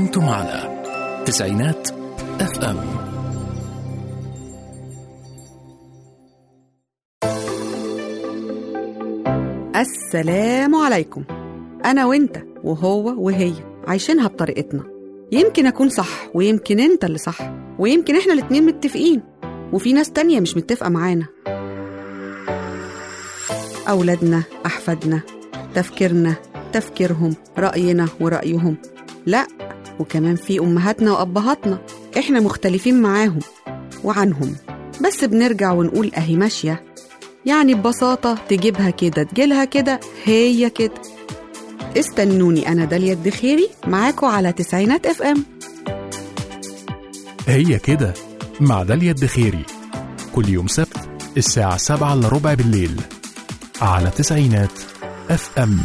أنتم على تسعينات اف ام السلام عليكم أنا وإنت وهو وهي عايشينها بطريقتنا يمكن أكون صح ويمكن أنت اللي صح ويمكن إحنا الاتنين متفقين وفي ناس تانية مش متفقة معانا أولادنا أحفادنا تفكيرنا تفكيرهم رأينا ورأيهم لا وكمان في أمهاتنا وأبهاتنا إحنا مختلفين معاهم وعنهم بس بنرجع ونقول أهي ماشية يعني ببساطة تجيبها كده تجيلها كده هي كده استنوني أنا داليا الدخيري معاكم على تسعينات اف ام هي كده مع داليا الدخيري كل يوم سبت الساعة سبعة إلا ربع بالليل على تسعينات اف ام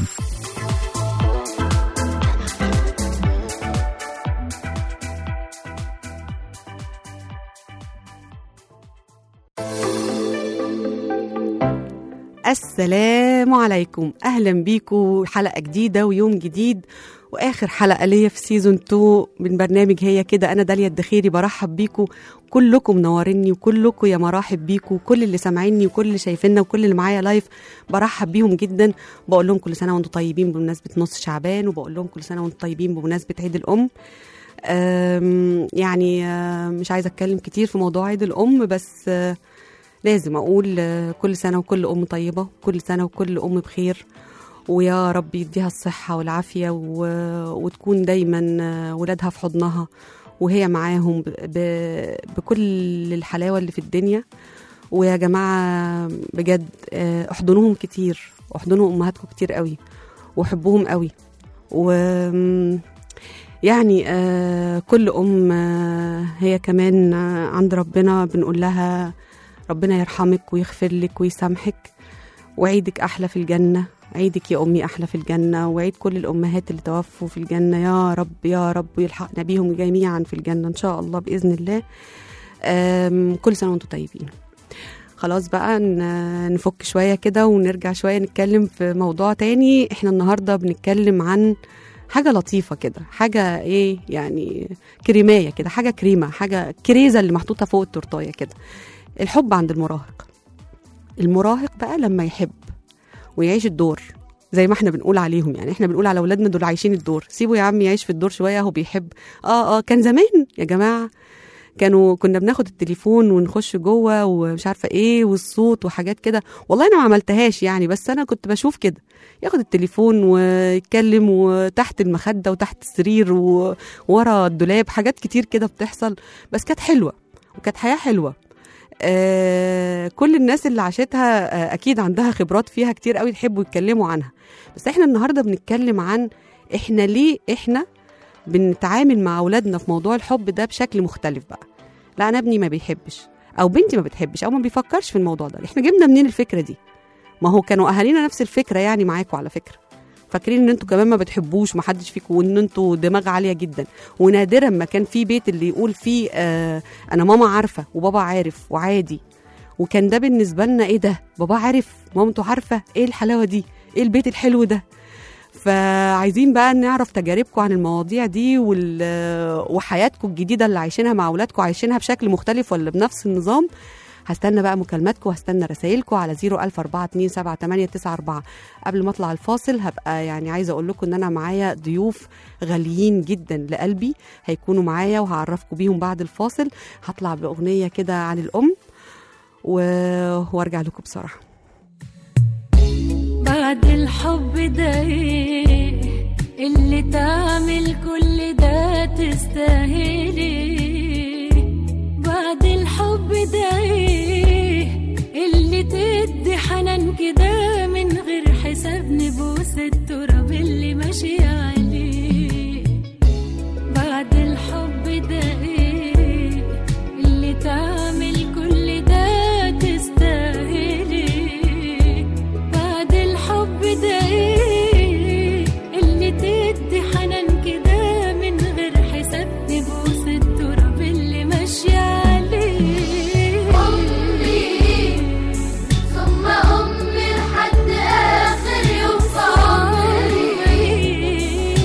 السلام عليكم أهلا بيكم حلقة جديدة ويوم جديد وآخر حلقة ليا في سيزون 2 من برنامج هي كده أنا داليا الدخيري برحب بيكم كلكم منوريني وكلكم يا مرحب بيكم كل اللي سامعيني وكل اللي شايفيننا وكل اللي معايا لايف برحب بيهم جدا بقول لهم كل سنة وانتم طيبين بمناسبة نص شعبان وبقول لهم كل سنة وانتم طيبين بمناسبة عيد الأم أم، يعني أم، مش عايزة أتكلم كتير في موضوع عيد الأم بس أه، لازم أقول أه، كل سنة وكل أم طيبة كل سنة وكل أم بخير ويا رب يديها الصحة والعافية و... وتكون دايما آه، ولادها في حضنها وهي معاهم ب... ب... بكل الحلاوة اللي في الدنيا ويا جماعة بجد آه، احضنوهم كتير احضنوا أمهاتكم كتير قوي وحبوهم قوي و يعني آه، كل أم آه، هي كمان آه، عند ربنا بنقول لها ربنا يرحمك ويغفر لك ويسامحك وعيدك أحلى في الجنة عيدك يا أمي أحلى في الجنة وعيد كل الأمهات اللي توفوا في الجنة يا رب يا رب ويلحقنا بيهم جميعا في الجنة إن شاء الله بإذن الله آم، كل سنة وأنتم طيبين خلاص بقى ن- نفك شوية كده ونرجع شوية نتكلم في موضوع تاني احنا النهاردة بنتكلم عن حاجة لطيفة كده حاجة ايه يعني كريماية كده حاجة كريمة حاجة كريزة اللي محطوطة فوق التورتاية كده الحب عند المراهق المراهق بقى لما يحب ويعيش الدور زي ما احنا بنقول عليهم يعني احنا بنقول على اولادنا دول عايشين الدور سيبوا يا عم يعيش في الدور شويه هو بيحب اه اه كان زمان يا جماعه كانوا كنا بناخد التليفون ونخش جوه ومش عارفه ايه والصوت وحاجات كده والله انا ما عملتهاش يعني بس انا كنت بشوف كده ياخد التليفون ويتكلم وتحت المخده وتحت السرير وورا الدولاب حاجات كتير كده بتحصل بس كانت حلوه وكانت حياه حلوه آه كل الناس اللي عاشتها آه اكيد عندها خبرات فيها كتير قوي يحبوا يتكلموا عنها بس احنا النهارده بنتكلم عن احنا ليه احنا بنتعامل مع اولادنا في موضوع الحب ده بشكل مختلف بقى لا انا ابني ما بيحبش او بنتي ما بتحبش او ما بيفكرش في الموضوع ده احنا جبنا منين الفكره دي ما هو كانوا اهالينا نفس الفكره يعني معاكم على فكره فاكرين ان انتوا كمان ما بتحبوش محدش فيكم وان انتوا دماغ عاليه جدا ونادرا ما كان في بيت اللي يقول فيه آه انا ماما عارفه وبابا عارف وعادي وكان ده بالنسبه لنا ايه ده بابا عارف مامته عارفه ايه الحلاوه دي ايه البيت الحلو ده فعايزين بقى نعرف تجاربكم عن المواضيع دي وال... وحياتكم الجديده اللي عايشينها مع اولادكم عايشينها بشكل مختلف ولا بنفس النظام هستنى بقى مكالماتكم وهستنى رسائلكم على 004278994 قبل ما اطلع الفاصل هبقى يعني عايزه اقول لكم ان انا معايا ضيوف غاليين جدا لقلبي هيكونوا معايا وهعرفكم بيهم بعد الفاصل هطلع باغنيه كده عن الام و... وارجع لكم بسرعه بعد الحب ده ايه اللي تعمل كل ده تستاهلي بعد الحب ده ايه اللي تدي حنان كده من غير حساب نبوس التراب اللي ماشي عليه بعد الحب ده ايه اللي تعمل كل ده تستاهلي بعد الحب ده ايه اللي تدي حنان كده من غير حساب نبوس التراب اللي ماشي عليه أمي ثم أمي لحد آخر يوم في عمري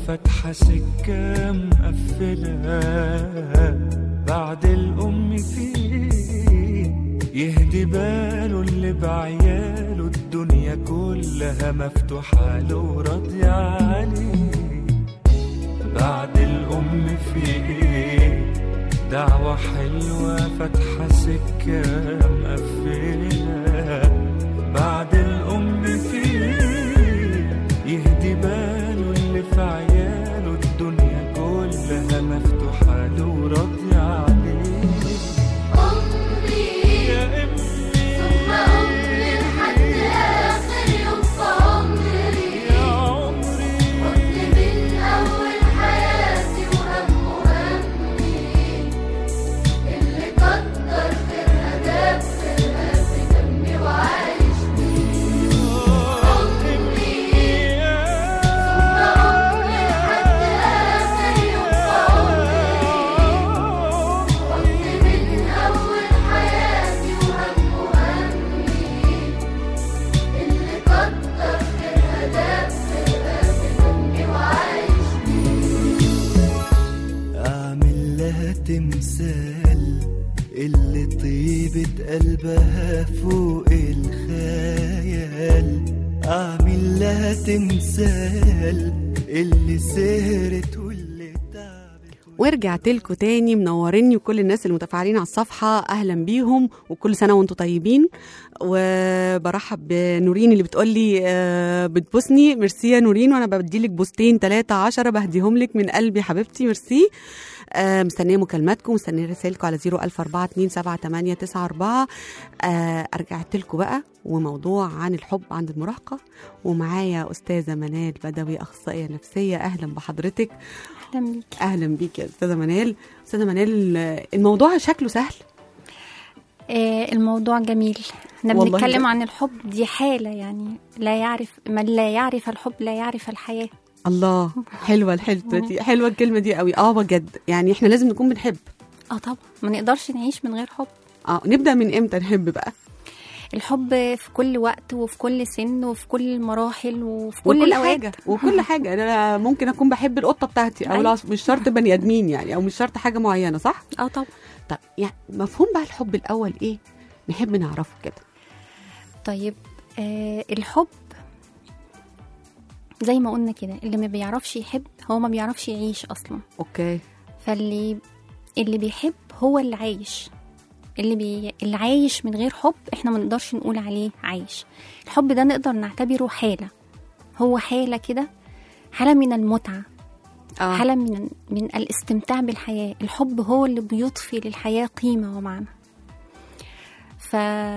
فاتحة سكة مقفلة بعد الأم فيه يهدي باله اللي بعياله الدنيا كلها مفتوحة له وراضية عليه بعد الأم فيه دعوة حلوة فاتحة سكة مقفلة بعد الأم فيه يهدي باله اللي في عياله الدنيا كلها مفتوحة له وراضية عليه أمي يا أمي ثم أمي لحد آخر يوم في عمري يا عمري كنت من أول حياتي وهم همي اللي كتر خيرها داب خيرها في دمي وعايش بيه أمي ثم أمي لحد آخر يوم في عمري كنت من أول حياتي وهم همي اللي كتر خيرها داب خيرها في دمي وعايش أعمل لها تمثال اللي طيبة قلبها فوق الخيال أعمل لها تمثال اللي سهرت واللي تعبت ورجعت لكم تاني منوريني وكل الناس المتفاعلين على الصفحة أهلا بيهم وكل سنة وانتم طيبين وبرحب بنورين اللي بتقول لي آه، بتبوسني ميرسي يا نورين وانا بديلك بوستين ثلاثة عشرة بهديهم لك من قلبي حبيبتي ميرسي آه، مستنيه مكالماتكم مستنيه رسائلكم على 004427894 آه، رجعت لكم بقى وموضوع عن الحب عند المراهقه ومعايا استاذه منال بدوي اخصائيه نفسيه اهلا بحضرتك اهلا بيكي اهلا بيك يا استاذه منال استاذه منال آه، الموضوع شكله سهل آه الموضوع جميل احنا والله بنتكلم جد. عن الحب دي حالة يعني لا يعرف من لا يعرف الحب لا يعرف الحياة الله حلوه الحلوه دي حلوه الكلمه دي قوي اه بجد يعني احنا لازم نكون بنحب اه طبعا ما نقدرش نعيش من غير حب اه نبدا من امتى نحب بقى الحب في كل وقت وفي كل سن وفي كل المراحل وفي كل, وكل الأوقات حاجه وكل حاجه انا ممكن اكون بحب القطه بتاعتي او أيوة. لا مش شرط بني ادمين يعني او مش شرط حاجه معينه صح اه طبعا طب يعني مفهوم بقى الحب الاول ايه نحب نعرفه كده طيب آه الحب زي ما قلنا كده اللي ما بيعرفش يحب هو ما بيعرفش يعيش اصلا اوكي فاللي اللي بيحب هو اللي عايش اللي بي... اللي عايش من غير حب احنا ما نقدرش نقول عليه عايش الحب ده نقدر نعتبره حالة هو حالة كده حالة من المتعة اه حالة من من الاستمتاع بالحياة الحب هو اللي بيضفي للحياة قيمة ومعنى ف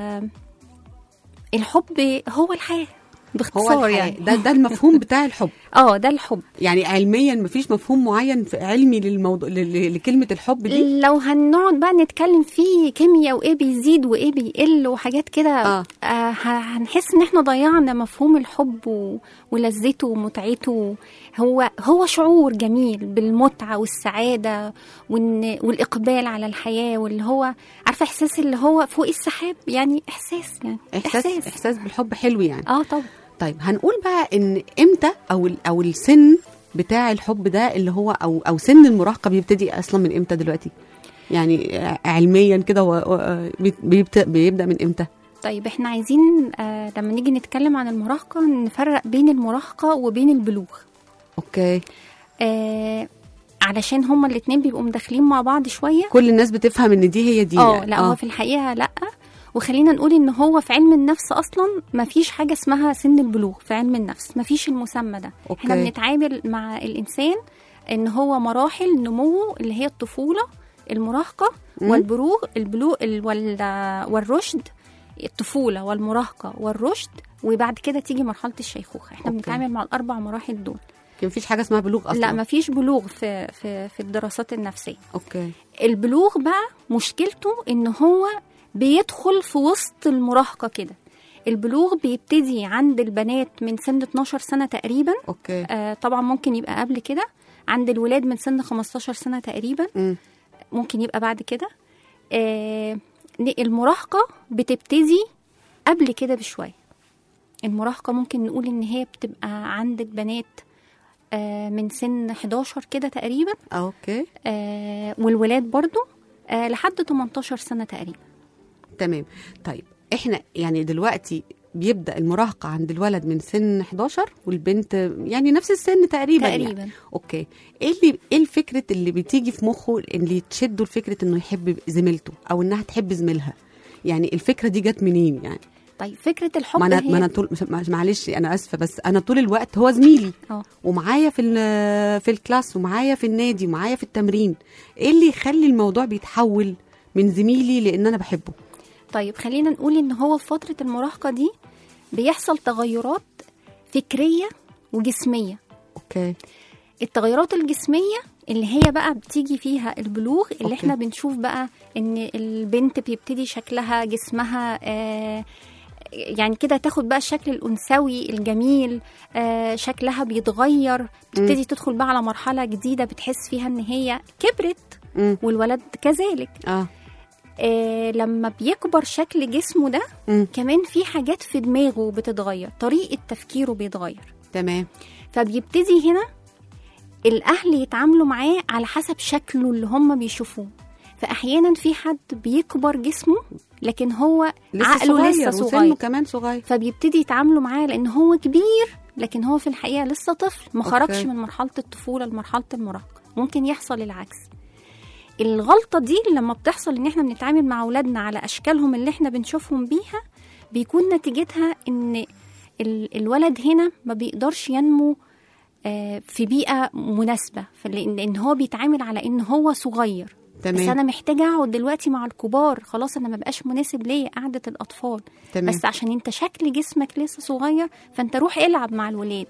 الحب هو الحياة هو باختصار الحياة. يعني ده ده المفهوم بتاع الحب اه ده الحب يعني علميا مفيش مفهوم معين في علمي للموضوع ل- ل- لكلمه الحب دي لو هنقعد بقى نتكلم فيه كيمياء وايه بيزيد وايه بيقل وحاجات كده آه. آه ه- هنحس ان احنا ضيعنا مفهوم الحب و... ولذته ومتعته هو هو شعور جميل بالمتعه والسعاده وإن... والاقبال على الحياه واللي هو عارفه احساس اللي هو فوق السحاب يعني احساس يعني احساس احساس, إحساس بالحب حلو يعني اه طبعا طيب هنقول بقى ان امتى او ال- او السن بتاع الحب ده اللي هو او او سن المراهقه بيبتدي اصلا من امتى دلوقتي يعني علميا كده و- و- بيبت- بيبدا من امتى طيب احنا عايزين آه لما نيجي نتكلم عن المراهقه نفرق بين المراهقه وبين البلوغ اوكي آه علشان هما الاتنين بيبقوا مداخلين مع بعض شويه كل الناس بتفهم ان دي هي دي اه يعني. لا هو في الحقيقه لا وخلينا نقول ان هو في علم النفس اصلا ما فيش حاجه اسمها سن البلوغ في علم النفس ما فيش المسمى ده أوكي. احنا بنتعامل مع الانسان ان هو مراحل نموه اللي هي الطفوله المراهقه مم. والبلوغ البلوغ ال- وال- والرشد الطفوله والمراهقه والرشد وبعد كده تيجي مرحله الشيخوخه احنا أوكي. بنتعامل مع الاربع مراحل دول ما فيش حاجه اسمها بلوغ اصلا لا ما فيش بلوغ في في في الدراسات النفسيه اوكي البلوغ بقى مشكلته ان هو بيدخل في وسط المراهقة كده البلوغ بيبتدي عند البنات من سن 12 سنة تقريبا اوكي آه طبعا ممكن يبقى قبل كده عند الولاد من سن 15 سنة تقريبا مم. ممكن يبقى بعد كده آه المراهقة بتبتدي قبل كده بشوية المراهقة ممكن نقول إن هي بتبقى عند البنات آه من سن 11 كده تقريبا اوكي آه والولاد برضو آه لحد 18 سنه تقريبا تمام طيب احنا يعني دلوقتي بيبدا المراهقه عند الولد من سن 11 والبنت يعني نفس السن تقريبا يعني. تقريبا اوكي ايه اللي ايه الفكره اللي بتيجي في مخه اللي تشده لفكره انه يحب زميلته او انها تحب زميلها يعني الفكره دي جت منين يعني طيب فكره الحب ما انا هي ما انا طول مش- معلش انا اسفه بس انا طول الوقت هو زميلي اه ومعايا في ال- في الكلاس ومعايا في النادي ومعايا في التمرين ايه اللي يخلي الموضوع بيتحول من زميلي لان انا بحبه طيب خلينا نقول ان هو في فتره المراهقه دي بيحصل تغيرات فكريه وجسميه اوكي التغيرات الجسميه اللي هي بقى بتيجي فيها البلوغ اللي أوكي. احنا بنشوف بقى ان البنت بيبتدي شكلها جسمها آه يعني كده تاخد بقى الشكل الانثوي الجميل آه شكلها بيتغير بتبتدي تدخل بقى على مرحله جديده بتحس فيها ان هي كبرت امم والولد كذلك اه آه لما بيكبر شكل جسمه ده امم كمان في حاجات في دماغه بتتغير طريقة تفكيره بيتغير تمام فبيبتدي هنا الأهل يتعاملوا معاه على حسب شكله اللي هم بيشوفوه فأحيانا في حد بيكبر جسمه لكن هو لسه عقله صغير لسه وسنه صغير كمان صغير فبيبتدي يتعاملوا معاه لأن هو كبير لكن هو في الحقيقة لسه طفل ما أوكي. خرجش من مرحلة الطفولة لمرحلة المراهقة ممكن يحصل العكس الغلطة دي لما بتحصل ان احنا بنتعامل مع اولادنا على اشكالهم اللي احنا بنشوفهم بيها بيكون نتيجتها ان ال- الولد هنا ما بيقدرش ينمو آه، في بيئة مناسبة فلأن لأن هو بيتعامل على ان هو صغير بس تمام انا محتاجة اقعد دلوقتي مع الكبار خلاص انا ما بقاش مناسب ليا قعدة الاطفال تمام بس عشان انت شكل جسمك لسه صغير فانت روح العب مع الولاد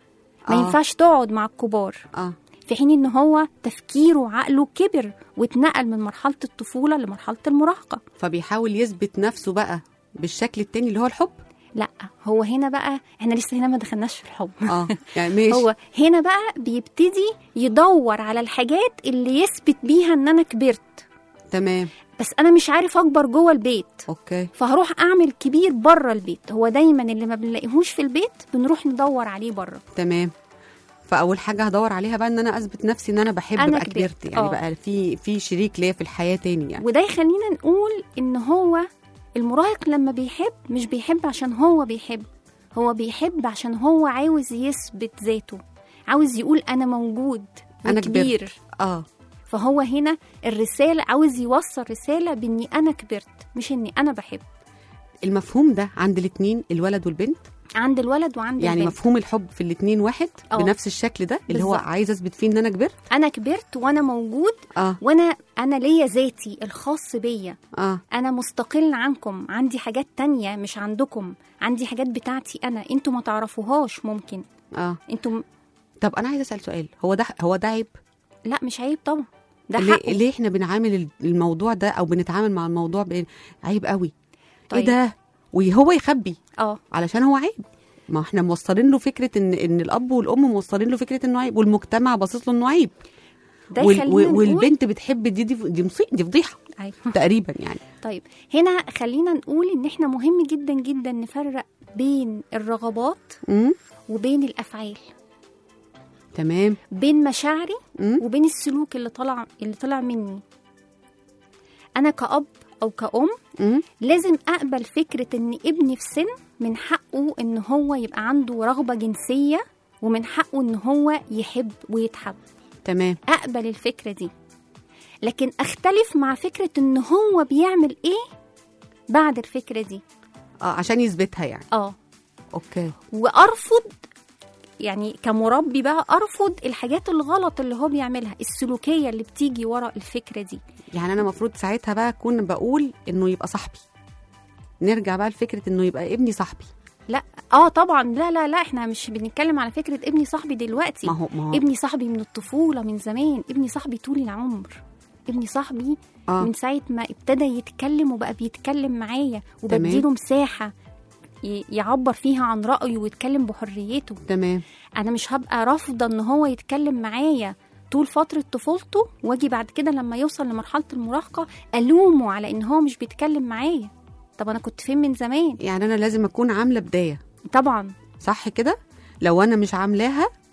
ما آه. ينفعش تقعد مع الكبار اه في حين ان هو تفكيره وعقله كبر واتنقل من مرحله الطفوله لمرحله المراهقه فبيحاول يثبت نفسه بقى بالشكل التاني اللي هو الحب لا هو هنا بقى احنا لسه هنا ما دخلناش في الحب اه يعني ماشي هو هنا بقى بيبتدي يدور على الحاجات اللي يثبت بيها ان انا كبرت تمام بس انا مش عارف اكبر جوه البيت اوكي فهروح اعمل كبير بره البيت هو دايما اللي ما بنلاقيهوش في البيت بنروح ندور عليه بره تمام فاول حاجه هدور عليها بقى ان انا اثبت نفسي ان انا بحب أنا بقى كبرت. كبرت يعني آه. بقى في في شريك ليا في الحياه تاني يعني وده يخلينا نقول ان هو المراهق لما بيحب مش بيحب عشان هو بيحب هو بيحب عشان هو عاوز يثبت ذاته عاوز يقول انا موجود أنا وكبير كبرت. اه فهو هنا الرسالة عاوز يوصل رسالة بإني أنا كبرت مش إني أنا بحب المفهوم ده عند الاثنين الولد والبنت عند الولد وعند يعني البنت مفهوم الحب في الاثنين واحد آه. بنفس الشكل ده اللي هو بالظبط. عايز اثبت فيه ان انا كبرت أنا كبرت وأنا موجود اه وأنا أنا ليا ذاتي الخاص بيا اه انا مستقل عنكم عندي حاجات تانية مش عندكم عندي حاجات بتاعتي انا انتوا ما تعرفوهاش ممكن اه انتوا م- طب انا عايزه اسال سؤال هو ده هو ده عيب لا مش عيب طبعا ده ليه, حقه ليه احنا بنعامل الموضوع ده او بنتعامل مع الموضوع بإن عيب قوي طيب. ايه ده وهو يخبي اه علشان هو عيب ما احنا موصلين له فكره ان ان الاب والام موصلين له فكره انه عيب والمجتمع باصص له انه عيب ده وال- يخلينا وال- نقول والبنت بتحب دي دي دي مصيبه دي فضيحه أيوة. تقريبا يعني طيب هنا خلينا نقول ان احنا مهم جدا جدا نفرق بين الرغبات امم وبين الافعال تمام بين مشاعري امم وبين السلوك اللي طلع اللي طلع مني انا كأب او كأم امم لازم اقبل فكره ان ابني في سن من حقه ان هو يبقى عنده رغبه جنسيه ومن حقه ان هو يحب ويتحب تمام اقبل الفكره دي لكن اختلف مع فكره ان هو بيعمل ايه بعد الفكره دي اه عشان يثبتها يعني اه اوكي وارفض يعني كمربي بقى ارفض الحاجات الغلط اللي هو بيعملها السلوكيه اللي بتيجي ورا الفكره دي يعني انا المفروض ساعتها بقى اكون بقول انه يبقى صاحبي نرجع بقى لفكره انه يبقى ابني صاحبي لا اه طبعا لا لا لا احنا مش بنتكلم على فكره ابني صاحبي دلوقتي ما هو ما هو ابني صاحبي من الطفولة من زمان ابني صاحبي طول العمر ابني صاحبي اه من ساعة ما ابتدى يتكلم وبقى بيتكلم معايا تمام. وبديله مساحة ي- يعبر فيها عن رأيه ويتكلم بحريته تمام أنا مش هبقى رافضة إن هو يتكلم معايا طول فترة طفولته واجي بعد كده لما يوصل لمرحلة المراهقة ألومه على إن هو مش بيتكلم معايا طب أنا كنت فين من زمان يعني انا لازم اكون عامله بدايه طبعا صح كده لو انا مش عاملاها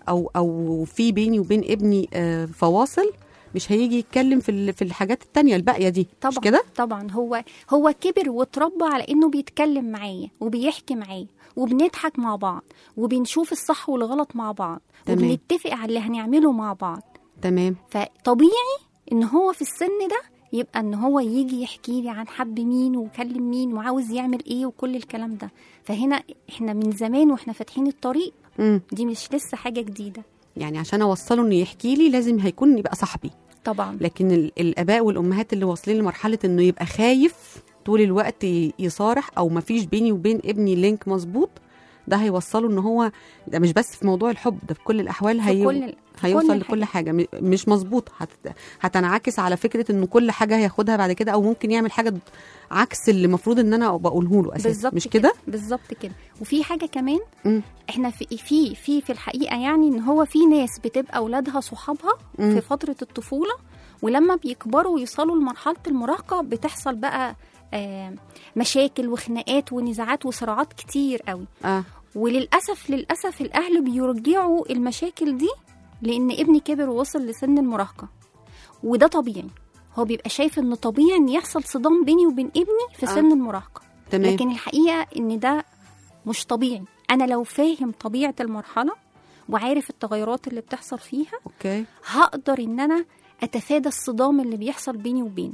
او او في بيني وبين ابني آه، فواصل مش هيجي يتكلم في ال- في الحاجات التانية الباقيه دي طبعا مش كده طبعا هو هو كبر واتربى على انه بيتكلم معايا وبيحكي معايا وبنضحك مع بعض وبنشوف الصح والغلط مع بعض تمام. وبنتفق على اللي هنعمله مع بعض تمام فطبيعي ان هو في السن ده يبقى ان هو يجي يحكي لي عن حب مين وكلم مين وعاوز يعمل ايه وكل الكلام ده فهنا احنا من زمان واحنا فاتحين الطريق مم. دي مش لسه حاجه جديده يعني عشان اوصله انه يحكي لي لازم هيكون يبقى صاحبي طبعا لكن ال- الاباء والامهات اللي واصلين لمرحله انه يبقى خايف طول الوقت ي- يصارح او ما فيش بيني وبين ابني لينك مظبوط ده هيوصله ان هو ده مش بس في موضوع الحب ده في كل الاحوال في هي كل- في هيوصل كل لكل الحاجات. حاجه م- مش مظبوط هت... هتنعكس على فكره انه كل حاجه هياخدها بعد كده او ممكن يعمل حاجه عكس اللي المفروض ان انا بقوله له اساسا بالظبط مش كده بالظبط كده وفي حاجه كمان مم. احنا في في في في الحقيقه يعني ان هو في ناس بتبقى اولادها صحابها مم. في فتره الطفوله ولما بيكبروا ويوصلوا لمرحله المراهقه بتحصل بقى آه مشاكل وخناقات ونزاعات وصراعات كتير قوي اه وللاسف للاسف الاهل بيرجعوا المشاكل دي لان ابني كبر ووصل لسن المراهقه وده طبيعي هو بيبقى شايف ان طبيعي ان يحصل صدام بيني وبين ابني في آه. سن المراهقه تمام لكن الحقيقه ان ده مش طبيعي انا لو فاهم طبيعه المرحله وعارف التغيرات اللي بتحصل فيها اوكي هقدر ان انا اتفادى الصدام اللي بيحصل بيني وبينه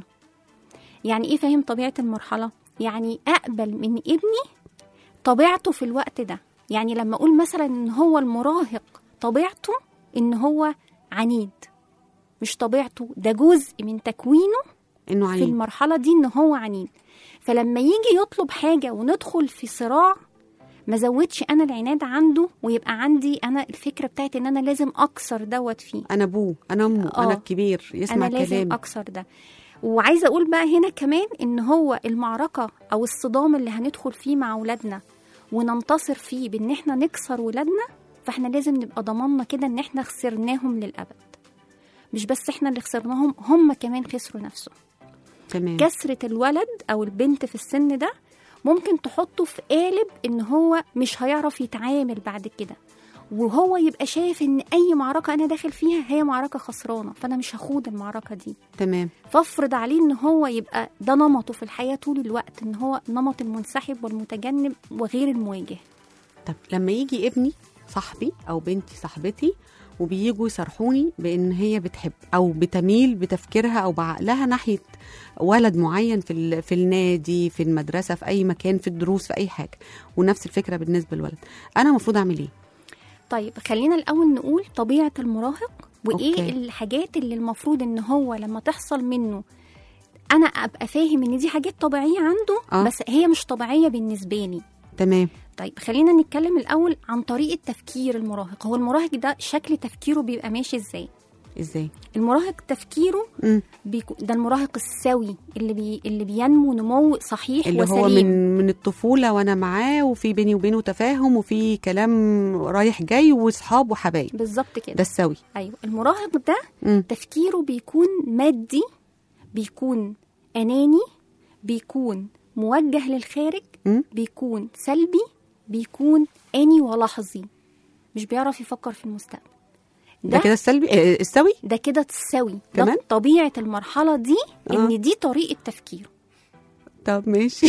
يعني ايه فاهم طبيعه المرحله يعني اقبل من ابني طبيعته في الوقت ده يعني لما اقول مثلا ان هو المراهق طبيعته ان هو عنيد مش طبيعته ده جزء من تكوينه انه في عنيد المرحله دي ان هو عنيد فلما يجي يطلب حاجه وندخل في صراع ما زودش انا العناد عنده ويبقى عندي انا الفكره بتاعت ان انا لازم اكسر دوت فيه انا ابوه انا امه آه. انا الكبير يسمع انا لازم كلامي اكسر ده وعايزه اقول بقى هنا كمان ان هو المعركه او الصدام اللي هندخل فيه مع اولادنا وننتصر فيه بان احنا نكسر ولادنا فاحنا لازم نبقى ضمننا كده ان احنا خسرناهم للابد مش بس احنا اللي خسرناهم هم كمان خسروا نفسهم تمام كسرة الولد أو البنت في السن ده ممكن تحطه في قالب إن هو مش هيعرف يتعامل بعد كده وهو يبقى شايف إن أي معركة أنا داخل فيها هي معركة خسرانة فأنا مش هخوض المعركة دي تمام فافرض عليه إن هو يبقى ده نمطه في الحياة طول الوقت إن هو نمط المنسحب والمتجنب وغير المواجه طب لما يجي ابني صاحبي او بنتي صاحبتي وبييجوا يصرحوني بان هي بتحب او بتميل بتفكيرها او بعقلها ناحيه ولد معين في ال- في النادي في المدرسه في اي مكان في الدروس في اي حاجه ونفس الفكره بالنسبه للولد انا المفروض اعمل ايه طيب خلينا الأول نقول طبيعة المراهق وإيه أوكي. الحاجات اللي المفروض إن هو لما تحصل منه أنا أبقى فاهم إن دي حاجات طبيعية عنده آه. بس هي مش طبيعية بالنسبة لي تمام طيب خلينا نتكلم الأول عن طريقة تفكير المراهق هو المراهق ده شكل تفكيره بيبقى ماشي إزاي ازاي المراهق تفكيره مم. بيكو ده المراهق السوي اللي بي اللي بينمو نمو صحيح اللي وسليم هو من من الطفوله وانا معاه وفي بيني وبينه تفاهم وفي كلام رايح جاي واصحاب وحبايب بالظبط كده ده السوي ايوه المراهق ده مم. تفكيره بيكون مادي بيكون اناني بيكون موجه للخارج مم. بيكون سلبي بيكون اني ولحظي مش بيعرف يفكر في المستقبل ده كده السلبي آه، السوي ده كده السوي كمان؟ ده طبيعه المرحله دي آه. ان دي طريقه تفكيره طب ماشي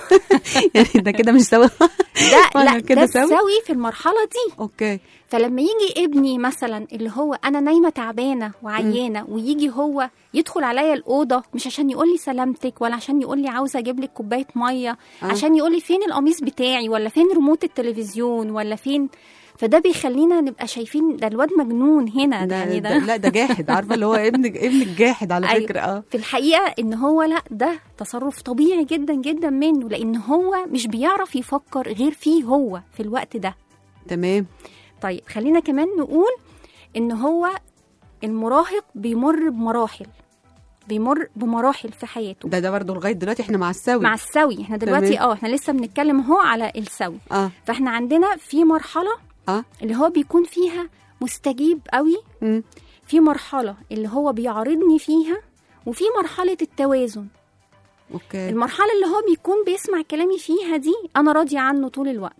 يعني ده كده مش سوي ده ولا لا كده ده سوي؟ السوي في المرحله دي اوكي فلما يجي ابني مثلا اللي هو انا نايمه تعبانه وعيانه ويجي هو يدخل عليا الاوضه مش عشان يقول لي سلامتك ولا عشان يقول لي عاوزه اجيب لك كوبايه ميه آه. عشان يقول لي فين القميص بتاعي ولا فين ريموت التلفزيون ولا فين فده بيخلينا نبقى شايفين ده الواد مجنون هنا ده, يعني ده لا ده جاحد عارفه اللي هو ابن ابن الجاحد على أيوة. فكره اه في الحقيقه ان هو لا ده تصرف طبيعي جدا جدا منه لان هو مش بيعرف يفكر غير فيه هو في الوقت ده تمام طيب خلينا كمان نقول ان هو المراهق بيمر بمراحل بيمر بمراحل في حياته ده ده برضه لغايه دلوقتي احنا مع السوي مع السوي احنا دلوقتي تمام. اه احنا لسه بنتكلم اهو على السوي اه فاحنا عندنا في مرحله اه اللي هو بيكون فيها مستجيب قوي مم. في مرحله اللي هو بيعارضني فيها وفي مرحله التوازن اوكي المرحله اللي هو بيكون بيسمع كلامي فيها دي انا راضيه عنه طول الوقت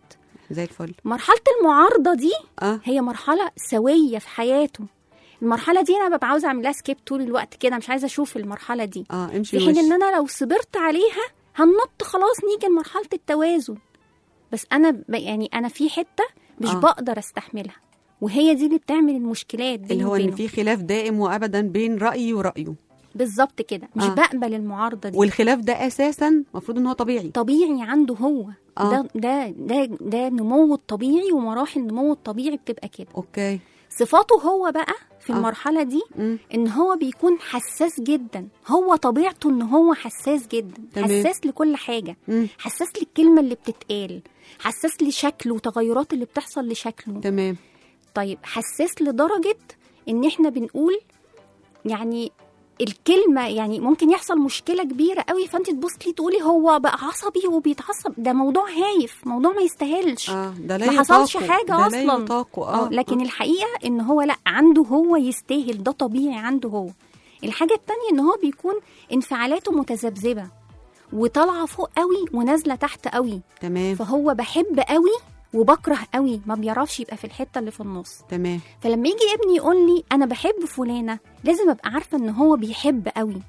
زي الفل مرحله المعارضه دي اه هي مرحله سويه في حياته المرحله دي انا ببقى عاوزه اعمل لها سكيب طول الوقت كده مش عايزه اشوف المرحله دي اه امشي في حين الوش. ان انا لو صبرت عليها هنط خلاص نيجي لمرحله التوازن بس انا ب... يعني انا في حته مش آه. آه. بقدر استحملها وهي دي اللي بتعمل المشكلات بيني اللي هو ان وبينه. في خلاف دائم وابدا بين رايي ورايه بالظبط كده مش آه. آه. بقبل المعارضه دي والخلاف ده اساسا المفروض ان هو طبيعي طبيعي عنده هو آه. ده ده ده ده نمو الطبيعي ومراحل النمو الطبيعي بتبقى كده اوكي صفاته هو بقى في آه. المرحله دي مم. ان هو بيكون حساس جدا هو طبيعته ان هو حساس جدا تمام. حساس لكل حاجه مم. حساس للكلمه اللي بتتقال حساس لشكله وتغيرات اللي بتحصل لشكله تمام طيب حساس لدرجه ان احنا بنقول يعني الكلمه يعني ممكن يحصل مشكله كبيره قوي فانت تبصي تقولي هو بقى عصبي وبيتعصب ده موضوع هايف موضوع ما يستاهلش اه ده لا ما حصلش يطاقه. حاجه ده اصلا لا يطاقه اه اه لكن الحقيقه ان هو لا عنده هو يستاهل ده طبيعي عنده هو الحاجه التانية ان هو بيكون انفعالاته متذبذبه وطالعه فوق قوي ونازله تحت قوي تمام فهو بحب قوي وبكره قوي ما بيعرفش يبقى في الحته اللي في النص تمام فلما يجي ابني يقول لي انا بحب فلانه لازم ابقى عارفه ان هو بيحب قوي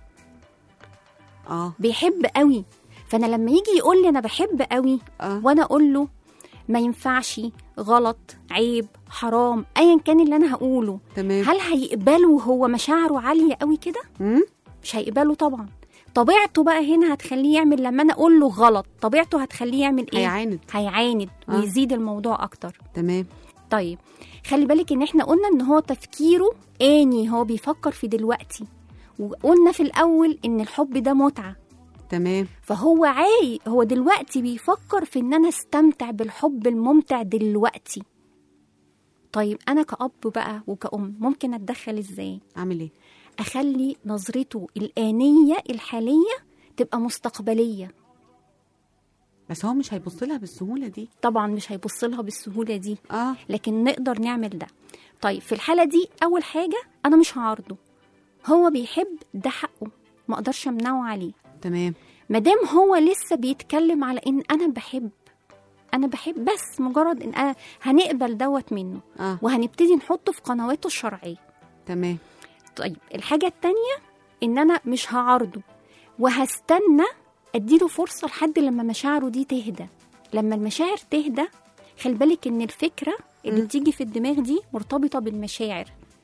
اه بيحب قوي فانا لما يجي يقول لي انا بحب قوي اه وانا اقول له ما ينفعش غلط عيب حرام ايا كان اللي انا هقوله تمام هل هيقبله وهو مشاعره عاليه قوي كده مم؟ مش هيقبله طبعا طبيعته بقى هنا هتخليه يعمل لما انا اقول له غلط طبيعته هتخليه يعمل ايه هيعاند هيعاند آه. ويزيد الموضوع اكتر تمام طيب خلي بالك ان احنا قلنا ان هو تفكيره اني هو بيفكر في دلوقتي وقلنا في الاول ان الحب ده متعه تمام فهو عاي هو دلوقتي بيفكر في ان انا استمتع بالحب الممتع دلوقتي طيب انا كأب بقى وكأم ممكن اتدخل ازاي اعمل ايه اخلي نظرته الآنية الحالية تبقى مستقبلية بس هو مش هيبص لها بالسهوله دي طبعا مش هيبص لها بالسهولة دي اه لكن نقدر نعمل ده طيب في الحالة دي أول حاجة أنا مش هعارضه هو بيحب ده حقه ما أقدرش أمنعه عليه تمام مادام هو لسه بيتكلم على إن أنا بحب أنا بحب بس مجرد إن أنا هنقبل دوت منه اه وهنبتدي نحطه في قنواته الشرعية تمام طيب الحاجة التانية إن أنا مش هعارضه وهستنى أديله فرصة لحد لما مشاعره دي تهدى لما المشاعر تهدى خلي بالك إن الفكرة اللي مم. بتيجي في الدماغ دي مرتبطة بالمشاعر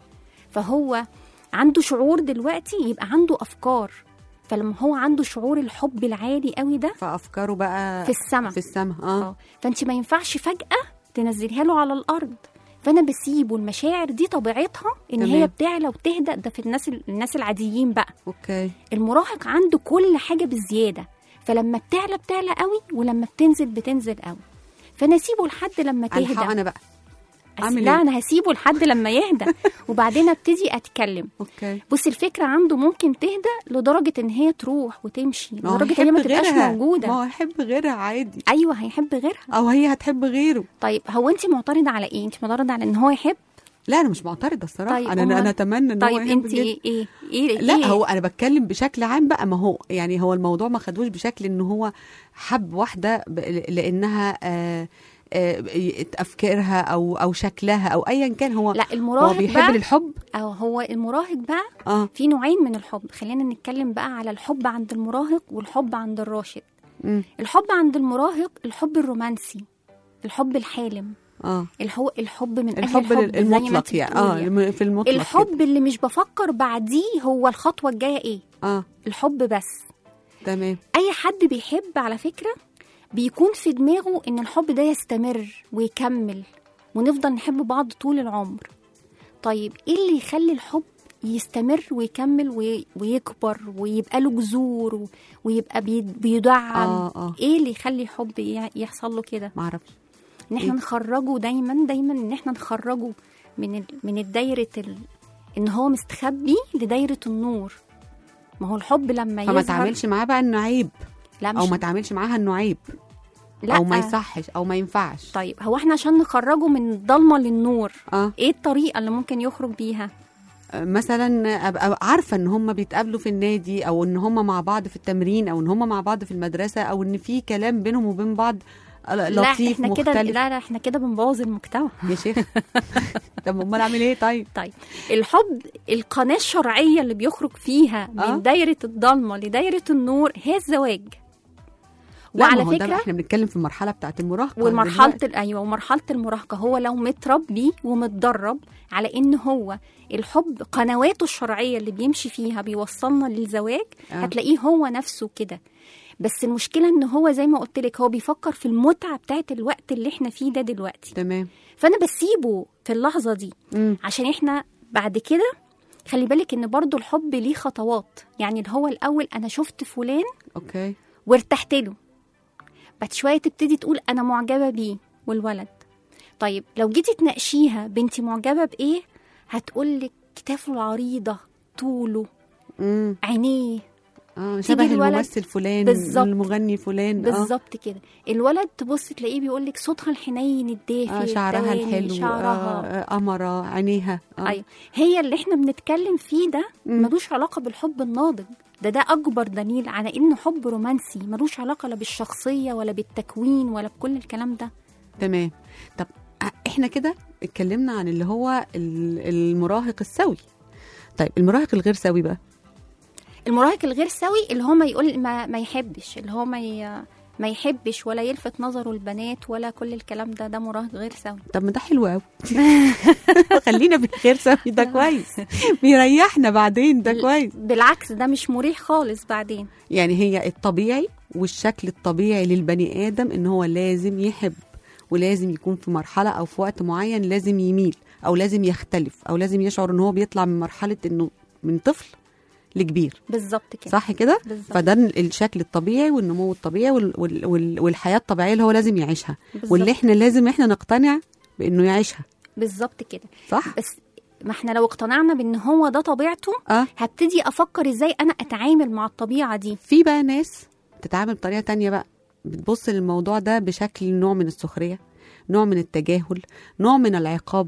فهو عنده شعور دلوقتي يبقى عنده أفكار فلما هو عنده شعور الحب العالي قوي ده فافكاره بقى في السماء في السماء اه اه فانت ما ينفعش فجأة تنزليها له على الأرض فأنا بسيبه المشاعر دي طبيعتها إن تمام. هي بتعلى وتهدى ده في الناس الناس العاديين بقى اوكي المراهق عنده كل حاجة بزيادة فلما بتعلى بتعلى قوي ولما بتنزل بتنزل قوي فأنا أسيبه لحد لما الحق تهدى انا بقى أس- أعمل لا إيه؟ أنا هسيبه لحد لما يهدى وبعدين أبتدي أتكلم اوكي بص الفكرة عنده ممكن تهدى لدرجة إن هي تروح وتمشي ما هو لدرجة إن هي ما هيحب تبقاش غيرها. موجودة ما هو هيحب غيرها عادي أيوه هيحب غيرها او هي هتحب غيره طيب هو انت معترضه على ايه انت معترضه على ان هو يحب لا انا مش معترضه الصراحه طيب انا أمال- انا اتمنى ان هو طيب يحب انت جدا. ايه ايه ايه لا إيه؟ هو انا بتكلم بشكل عام بقى ما هو يعني هو الموضوع ما خدوش بشكل ان هو حب واحده ب- لانها آه آه افكارها او او شكلها او ايا كان هو لا هو المراهق بيحب بقى للحب او هو المراهق بقى اه في نوعين من الحب خلينا نتكلم بقى على الحب عند المراهق والحب عند الراشد مم. الحب عند المراهق الحب الرومانسي الحب الحالم اه الحب الحب من أجل الحب الحب زي ما أنت المطلق يعني بتقولي اه يعني. الم- في المطلق كده. الحب اللي مش بفكر بعديه هو الخطوه الجايه ايه اه الحب بس تمام اي حد بيحب على فكره بيكون في دماغه ان الحب ده يستمر ويكمل ونفضل نحب بعض طول العمر طيب ايه اللي يخلي الحب يستمر ويكمل وي- ويكبر ويبقى له جذور و- ويبقى بي- بيدعم اه اه ايه اللي يخلي الحب ي- يحصل له كده ما اعرفش ان احنا إيه؟ نخرجه دايما دايما ان احنا نخرجه من ال... من الدايره ال... ان هو مستخبي لدايره النور ما هو الحب لما فما يظهر تعملش معاه بقى انه عيب لا مش او ما تعملش معاها انه عيب لا او ما يصحش او ما ينفعش طيب هو احنا عشان نخرجه من الضلمه للنور اه ايه الطريقه اللي ممكن يخرج بيها مثلا ابقى عارفه ان هم بيتقابلوا في النادي او ان هم مع بعض في التمرين او ان هم مع بعض في المدرسه او ان في كلام بينهم وبين بعض لا لا لطيف احنا كده مختلف لا لا احنا كده بنبوظ المجتمع يا شيخ طب امال اعمل ايه طيب طيب الحب القناة الشرعية اللي بيخرج فيها من آه. دايرة الضلمة لدايرة النور هي الزواج لا، وعلى ما هو ده بقى فكرة احنا بنتكلم في المرحله بتاعت المراهقه ومرحلة دلوقتي. ال- ايوه ومرحلة المراهقة هو لو متربي ومتدرب على ان هو الحب قنواته الشرعية اللي بيمشي فيها بيوصلنا للزواج آه. هتلاقيه هو نفسه كده بس المشكلة ان هو زي ما قلت لك هو بيفكر في المتعة بتاعت الوقت اللي احنا فيه ده دلوقتي تمام فانا بسيبه في اللحظة دي مم. عشان احنا بعد كده خلي بالك ان برضو الحب ليه خطوات يعني اللي هو الاول انا شفت فلان اوكي وارتحت له بعد شويه تبتدي تقول انا معجبه بيه والولد طيب لو جيتي تناقشيها بنتي معجبه بايه هتقول لك كتافه العريضه طوله امم عينيه اه تيجي شبه الولد- الممثل فلان بالظبط. المغني فلان آه. بالظبط كده الولد تبص تلاقيه بيقول لك صوتها الحنين الدافي آه شعرها الدواني، الحلو شعرها آه آه، قمرة عينيها آه. ايوه هي اللي احنا بنتكلم فيه ده مم. ملوش علاقه بالحب الناضج ده ده اكبر دليل على انه حب رومانسي ملوش علاقه لا بالشخصيه ولا بالتكوين ولا بكل الكلام ده تمام طب آه، احنا كده اتكلمنا عن اللي هو ال- المراهق السوي طيب المراهق الغير سوي بقى المراهق الغير سوي اللي هو ما يقول ما, ما يحبش اللي هو ما ي... ما يحبش ولا يلفت نظره البنات ولا كل الكلام ده ده مراهق غير سوي طب ما ده حلو قوي خلينا بالغير سوي ده كويس بيريحنا بعدين ده كويس بالعكس ده مش مريح خالص بعدين يعني هي الطبيعي والشكل الطبيعي للبني ادم ان هو لازم يحب ولازم يكون في مرحله او في وقت معين لازم يميل او لازم يختلف او لازم يشعر ان هو بيطلع من مرحله انه من طفل لكبير بالظبط كده صح كده بالظبط. فده الشكل الطبيعي والنمو الطبيعي وال وال وال والحياه الطبيعيه اللي هو لازم يعيشها بالظبط. واللي احنا لازم احنا نقتنع بانه يعيشها بالظبط كده صح بس ما احنا لو اقتنعنا بان هو ده طبيعته اه هبتدي افكر ازاي انا اتعامل مع الطبيعه دي في بقى ناس بتتعامل بطريقه تانية بقى بتبص للموضوع ده بشكل نوع من السخريه نوع من التجاهل نوع من العقاب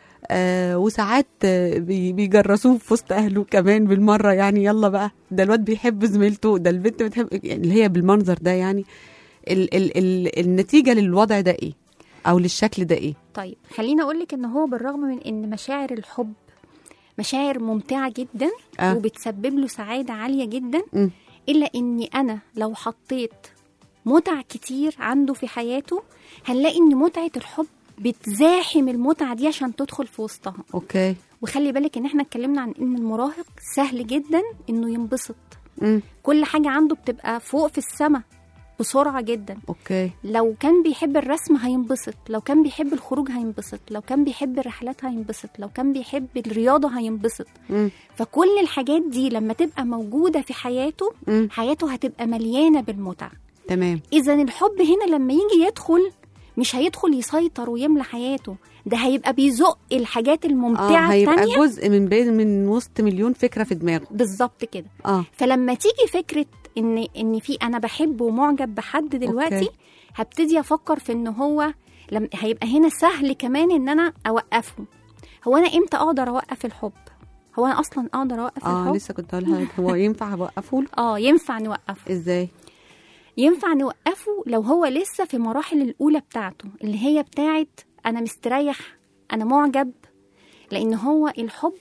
آه وساعات آه بي- بيجرسوه في وسط اهله كمان بالمره يعني يلا بقى ده الواد بيحب زميلته ده البنت بتحب يعني اللي هي بالمنظر ده يعني ال ال ال النتيجه للوضع ده ايه او للشكل ده ايه طيب خليني اقول لك ان هو بالرغم من ان مشاعر الحب مشاعر ممتعه جدا آه. وبتسبب له سعاده عاليه جدا مم. الا اني انا لو حطيت متع كتير عنده في حياته هنلاقي ان متعه الحب بتزاحم المتعه دي عشان تدخل في وسطها اوكي وخلي بالك ان احنا اتكلمنا عن ان المراهق سهل جدا انه ينبسط مم. كل حاجه عنده بتبقى فوق في السماء بسرعه جدا اوكي لو كان بيحب الرسم هينبسط لو كان بيحب الخروج هينبسط لو كان بيحب الرحلات هينبسط لو كان بيحب الرياضة هينبسط مم. فكل الحاجات دي لما تبقى موجودة في حياته مم. حياته هتبقى مليانة بالمتعة تمام إذا الحب هنا لما يجي يدخل مش هيدخل يسيطر ويملى حياته ده هيبقى بيزق الحاجات الممتعة اه هيبقى التانية جزء من بين من وسط مليون فكره في دماغه بالظبط كده اه فلما تيجي فكره ان ان في انا بحب ومعجب بحد دلوقتي أوكي. هبتدي افكر في ان هو لم هيبقى هنا سهل كمان ان انا اوقفه هو انا امتى اقدر اوقف الحب هو انا اصلا اقدر اوقف اه الحب لسه كنت هقولها هو ينفع اوقفه له اه ينفع نوقفه ازاي ينفع نوقفه لو هو لسه في مراحل الاولى بتاعته اللي هي بتاعت انا مستريح انا معجب لان هو الحب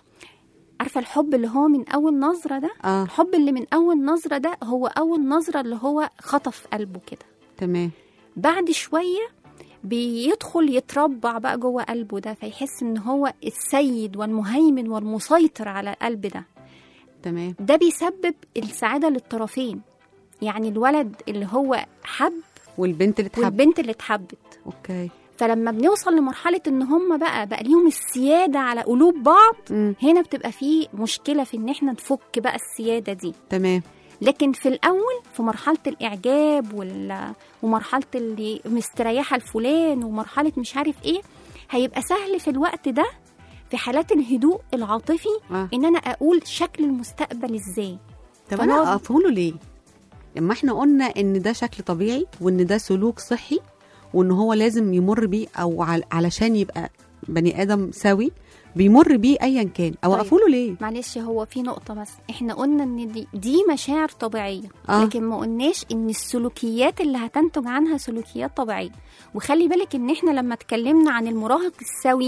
عارفه الحب اللي هو من اول نظره ده اه الحب اللي من اول نظره ده هو اول نظره اللي هو خطف قلبه كده تمام بعد شويه بيدخل يتربع بقى جوه قلبه ده فيحس ان هو السيد والمهيمن والمسيطر على القلب ده تمام ده بيسبب السعاده للطرفين يعني الولد اللي هو حب والبنت اللي تحب والبنت اللي اتحبت اوكي فلما بنوصل لمرحله ان هم بقى بقى ليهم السياده على قلوب بعض مم. هنا بتبقى في مشكله في ان احنا نفك بقى السياده دي تمام لكن في الاول في مرحله الاعجاب وال... ومرحله اللي مستريحه لفلان ومرحله مش عارف ايه هيبقى سهل في الوقت ده في حالات الهدوء العاطفي اه ان انا اقول شكل المستقبل ازاي طب فهو- انا اقفه له ليه لما احنا قلنا ان ده شكل طبيعي وان ده سلوك صحي وان هو لازم يمر بيه او عل- علشان يبقى بني ادم سوي بيمر بيه ايا كان اوقفوا له ليه معلش هو في نقطة بس احنا قلنا ان دي, دي مشاعر طبيعية آه. لكن ما قلناش ان السلوكيات اللي هتنتج عنها سلوكيات طبيعية وخلي بالك ان احنا لما اتكلمنا عن المراهق السوي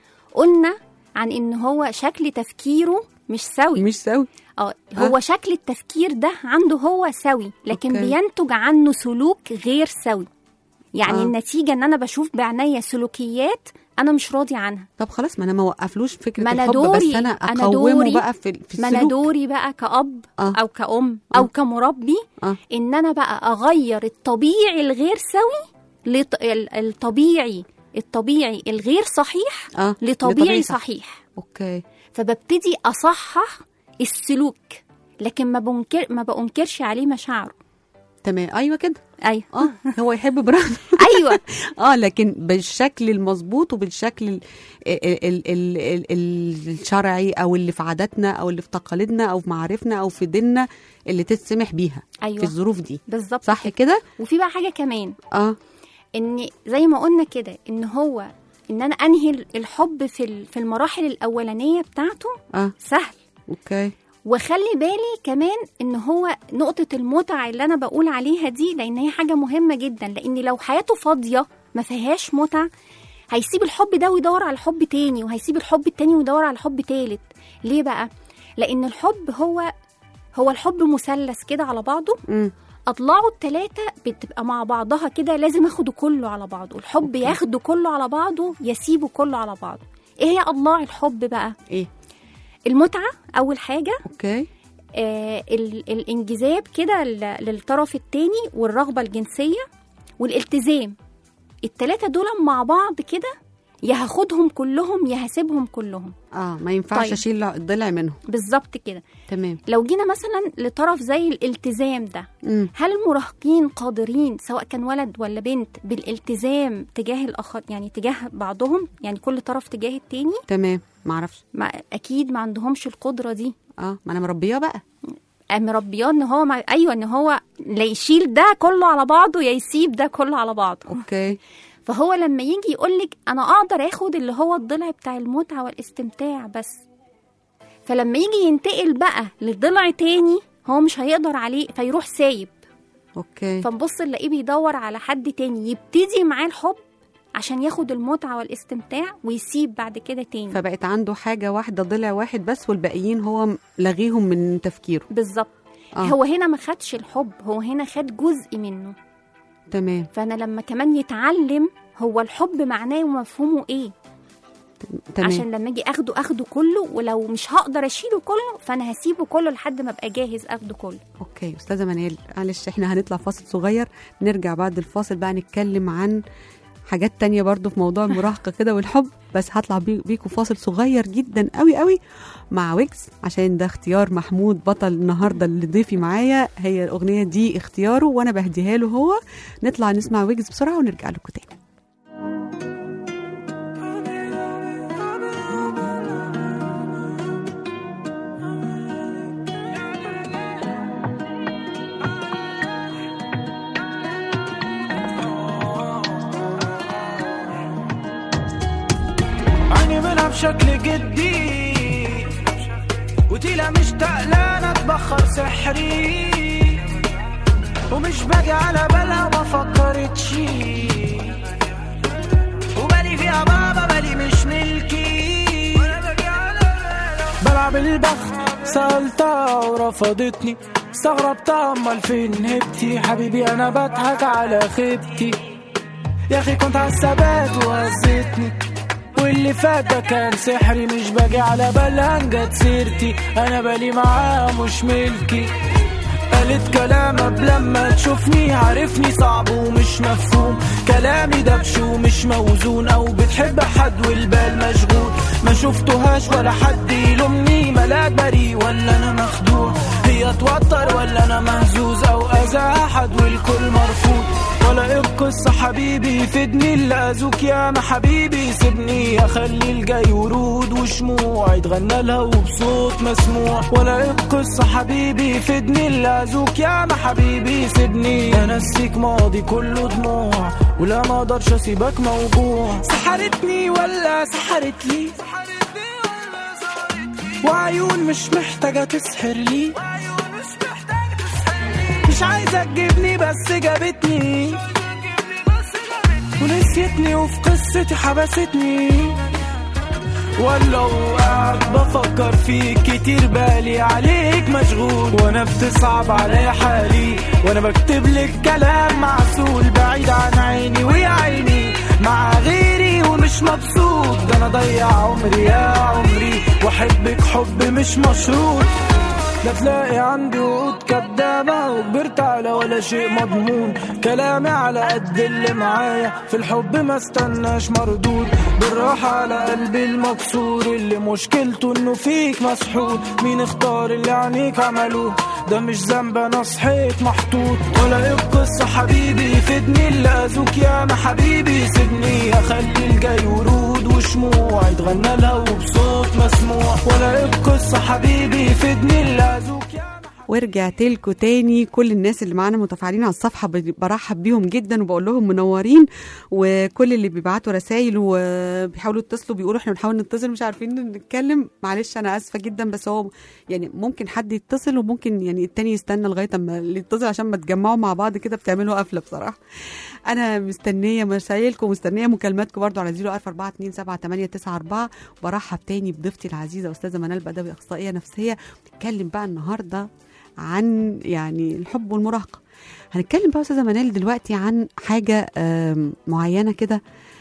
قلنا عن ان هو شكل تفكيره مش سوي مش سوي اه هو شكل التفكير ده عنده هو سوي لكن أوكي. بينتج عنه سلوك غير سوي يعني آه. آه. النتيجة ان انا بشوف بعينيا سلوكيات انا مش راضي عنها طب خلاص ما انا ما وقفلوش فكره ما أنا الحب دوري- بس انا أنا اقومه دوري- بقى في, في ما انا السلوك دوري بقى كأب آه. أو كأم آه. أو كمربي آه. إن أنا بقى أغير الطبيعي الغير سوي لط... ال- الطبيعي الطبيعي الغير صحيح اه لطبيعي صح. صحيح اوكي فببتدي أصحح السلوك لكن ما بنكر ما بنكرش عليه مشاعره تمام ايوه كده أيوه اه هو يحب براحته أيوه اه لكن بالشكل المظبوط وبالشكل ال ال ال ال ال الشرعي او اللي في عاداتنا او اللي في تقاليدنا او في معارفنا او في ديننا اللي تسمح بيها في أيوه الظروف دي بالظبط صح كده. كده وفي بقى حاجة كمان اه ان زي ما قلنا كده ان هو ان انا انهي الحب في ال- في المراحل الاولانيه بتاعته اه سهل اوكي وخلي بالي كمان ان هو نقطه المتعه اللي انا بقول عليها دي لان هي حاجه مهمه جدا لان لو حياته فاضيه ما فيهاش متع هيسيب الحب ده ويدور على حب تاني وهيسيب الحب التاني ويدور على حب تالت ليه بقى لان الحب هو هو الحب مثلث كده على بعضه امم اضلاعه التلاتة بتبقى مع بعضها كده لازم اخده كله على بعضه الحب ياخده كله على بعضه يسيبه كله على بعضه ايه هي اضلاع الحب بقى ايه المتعة اول حاجة اوكي آه ال- الانجذاب كده ل- للطرف التاني والرغبة الجنسية والالتزام التلاتة دول مع بعض كده يا هاخدهم كلهم يا هسيبهم كلهم اه ما ينفعش طيب. اشيل الضلع منهم بالظبط كده تمام لو جينا مثلا لطرف زي الالتزام ده امم هل المراهقين قادرين سواء كان ولد ولا بنت بالالتزام تجاه الاخر يعني تجاه بعضهم يعني كل طرف تجاه التاني تمام ما اعرفش ما اكيد ما عندهمش القدره دي اه ما انا مربيه بقى مربياه ان هو مع... ايوه ان هو لا يشيل ده كله على بعضه يا يسيب ده كله على بعضه اوكي فهو لما يجي يقولك انا اقدر اخد اللي هو الضلع بتاع المتعه والاستمتاع بس فلما يجي ينتقل بقى لضلع تاني هو مش هيقدر عليه فيروح سايب اوكي فنبص نلاقيه بيدور على حد تاني يبتدي معاه الحب عشان ياخد المتعة والاستمتاع ويسيب بعد كده تاني فبقت عنده حاجه واحده ضلع واحد بس والباقيين هو لغيهم من تفكيره بالظبط آه. هو هنا ما خدش الحب هو هنا خد جزء منه تمام فانا لما كمان يتعلم هو الحب معناه ومفهومه ايه تمام عشان لما اجي اخده اخده كله ولو مش هقدر اشيله كله فانا هسيبه كله لحد ما ابقى جاهز اخده كله اوكي استاذه منال معلش احنا هنطلع فاصل صغير نرجع بعد الفاصل بقى نتكلم عن حاجات تانية برضو في موضوع المراهقة كده والحب بس هطلع بي- بيكوا فاصل صغير جدا قوي قوي مع ويجز عشان ده اختيار محمود بطل النهاردة اللي ضيفي معايا هي الأغنية دي اختياره وأنا بهديها له هو نطلع نسمع ويجز بسرعة ونرجع لكم تاني عيني منها بشكل جدي وتيلا مشتاق لا اتبخر سحري ومش باجي على بالها ما فكرتش وبالي فيها بابا بالي مش ملكي بلعب البخت سألتها ورفضتني استغربتها امال فين هبتي حبيبي انا بضحك على خيبتي يا اخي كنت عالثبات وهزتني واللي فات ده كان سحري مش باجي على بالها جت سيرتي انا بالي معاها مش ملكي قالت كلام قبل لما تشوفني عارفني صعب ومش مفهوم كلامي دبش ومش موزون او بتحب حد والبال مشغول ما شفتهاش ولا حد يلومني ملاك بريء ولا انا مخدوع هي توتر ولا انا مهزوز او اذى احد والكل مرفوض ولا ايه القصة حبيبي يفيدني اللي اذوك يا ما حبيبي سيبني اخلي الجاي ورود وشموع يتغنى لها وبصوت مسموع ولا ايه القصة حبيبي يفيدني اللي اذوك يا ما حبيبي سيبني انسيك ماضي كله دموع ولا ما اقدرش اسيبك موجوع سحرتني ولا سحرت لي وعيون مش محتاجة تسحر لي مش عايزة تجيبني بس جابتني ونسيتني وفي قصتي حبستني ولو قاعد بفكر فيك كتير بالي عليك مشغول وانا بتصعب عليا حالي وانا بكتب لك كلام معسول بعيد عن عيني ويا عيني مع غيري ومش مبسوط ده انا ضيع عمري يا عمري واحبك حب مش مشروط لا تلاقي عندي وقود كدابة وكبرت على ولا شيء مضمون كلامي على قد اللي معايا في الحب ما استناش مردود بالراحة على قلبي المكسور اللي مشكلته انه فيك مسحور مين اختار اللي عينيك عملوه ده مش ذنب انا صحيت محطوط ولا ايه القصة حبيبي فدني اللي اذوك يا انا حبيبي سيبني اخلي الجاي ورود وشموع يتغنى له بصوت مسموع ولا ايه القصة حبيبي فدني اللي اذوك يا أنا ورجعت لكم تاني كل الناس اللي معانا متفاعلين على الصفحه ب- برحب بيهم جدا وبقول لهم منورين وكل اللي بيبعتوا رسائل وبيحاولوا يتصلوا بيقولوا احنا بنحاول نتصل مش عارفين نتكلم معلش انا اسفه جدا بس هو يعني ممكن حد يتصل وممكن يعني التاني يستنى لغايه اما اللي يتصل عشان ما تجمعوا مع بعض كده بتعملوا قفله بصراحه انا مستنيه رسايلكم ومستنيه مكالماتكم برضو على 044278994 وبرحب تاني بضيفتي العزيزه استاذه منال بدوي اخصائيه نفسيه بتتكلم بقى النهارده عن يعني الحب والمراهقه هنتكلم بقى يا استاذه منال دلوقتي عن حاجه آم، معينه كده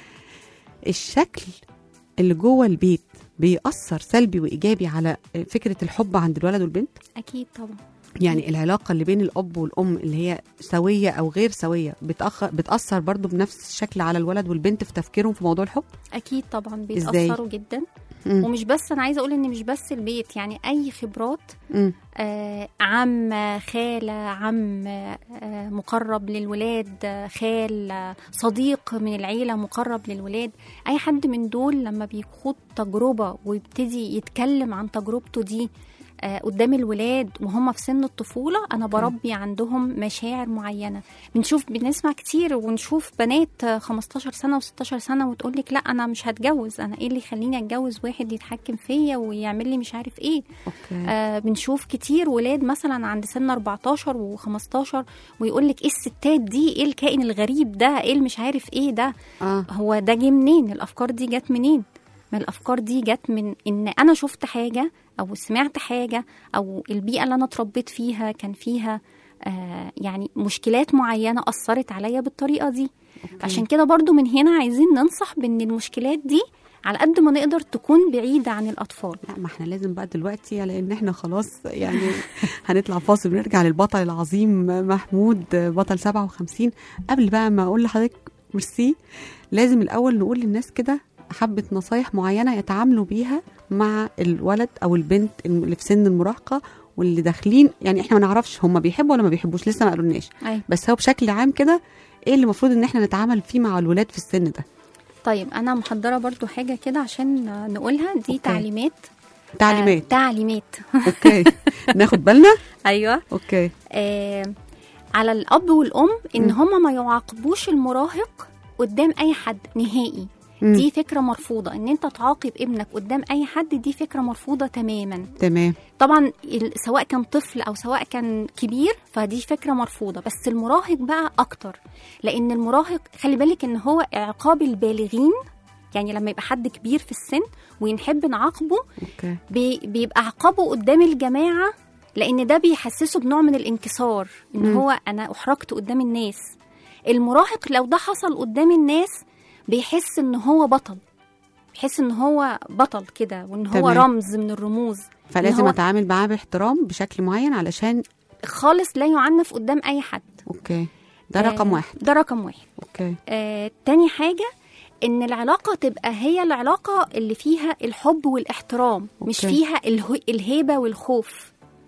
الشكل اللي جوه البيت بيأثر سلبي وإيجابي على فكرة الحب عند الولد والبنت اكيد طبعا يعني العلاقة اللي بين الأب والأم اللي هي سوية أو غير سوية بتأخر بتأثر برضو بنفس الشكل على الولد والبنت في تفكيرهم في موضوع الحب اكيد طبعا إزاي؟ بيتاثروا جدا مم. ومش بس انا عايزه اقول ان مش بس البيت يعني اي خبرات مم. آه عم خاله عم آه مقرب للولاد آه، خال آه، صديق من العيله مقرب للولاد اي حد من دول لما بيخوض تجربه ويبتدي يتكلم عن تجربته دي آه، قدام الولاد وهم في سن الطفوله انا بربي عندهم مشاعر معينه بنشوف بنسمع كتير ونشوف بنات آه، 15 سنه و16 سنه وتقول لك لا انا مش هتجوز انا ايه اللي يخليني اتجوز واحد يتحكم فيا ويعمل لي مش عارف ايه أوكي آه بنشوف كتير ولاد مثلا عند سن 14 و15 ويقول لك ايه الستات دي ايه الكائن الغريب ده ايه اللي مش عارف ايه ده آه هو ده جه منين الافكار دي جت منين ما الافكار دي جت من ان انا شفت حاجه او سمعت حاجه او البيئه اللي انا اتربيت فيها كان فيها آه يعني مشكلات معينه اثرت عليا بالطريقه دي عشان كده برضو من هنا عايزين ننصح بان المشكلات دي على قد ما نقدر تكون بعيده عن الاطفال لا ما احنا لازم بقى دلوقتي لان احنا خلاص يعني هنطلع فاصل ونرجع للبطل العظيم محمود بطل 57 قبل بقى ما اقول لحضرتك ميرسي لازم الاول نقول للناس كده حبة نصايح معينة يتعاملوا بيها مع الولد أو البنت اللي في سن المراهقة واللي داخلين يعني احنا ما نعرفش هم بيحبوا ولا ما بيحبوش لسه ما قالولناش أيوة. بس هو بشكل عام كده ايه اللي المفروض ان احنا نتعامل فيه مع الولاد في السن ده طيب انا محضره برضو حاجه كده عشان نقولها دي أوكي. تعليمات تعليمات آه تعليمات اوكي ناخد بالنا ايوه اوكي آه على الاب والام ان مم. هما ما يعاقبوش المراهق قدام اي حد نهائي مم. دي فكره مرفوضه ان انت تعاقب ابنك قدام اي حد دي فكره مرفوضه تماما تمام طبعا ال- سواء كان طفل او سواء كان كبير فدي فكره مرفوضه بس المراهق بقى اكتر لان المراهق خلي بالك ان هو عقاب البالغين يعني لما يبقى حد كبير في السن ونحب نعاقبه اوكي بي بيبقى عقابه قدام الجماعه لان ده بيحسسه بنوع من الانكسار ان مم. هو انا احرجت قدام الناس المراهق لو ده حصل قدام الناس بيحس ان هو بطل بيحس ان هو بطل كده وان هو تمام. رمز من الرموز فلازم هو- اتعامل معاه باحترام بشكل معين علشان خالص لا يعنف قدام اي حد اوكي ده رقم آه، واحد ده رقم واحد اوكي آه، تاني حاجة إن العلاقة تبقى هي العلاقة اللي فيها الحب والاحترام مش أوكي. فيها اله- الهيبة والخوف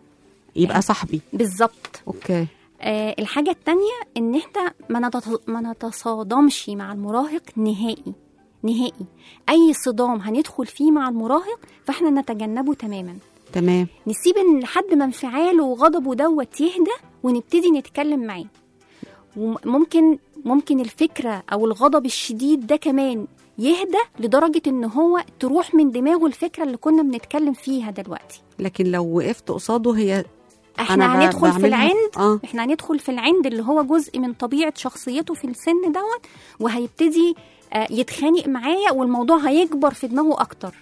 يبقى صاحبي بالظبط اوكي آه الحاجة التانية إن إحنا ما, نتط... ما نتصادمش مع المراهق نهائي نهائي أي صدام هندخل فيه مع المراهق فإحنا نتجنبه تماما تمام نسيب إن لحد ما انفعاله وغضبه دوت يهدى ونبتدي نتكلم معاه وممكن ممكن الفكرة أو الغضب الشديد ده كمان يهدى لدرجه ان هو تروح من دماغه الفكره اللي كنا بنتكلم فيها دلوقتي لكن لو وقفت قصاده هي احنا ب- هندخل في بعملها- العند اه احنا هندخل في العند اللي هو جزء من طبيعه شخصيته في السن دوت وهيبتدي آه، يتخانق معايا والموضوع هيكبر في دماغه اكتر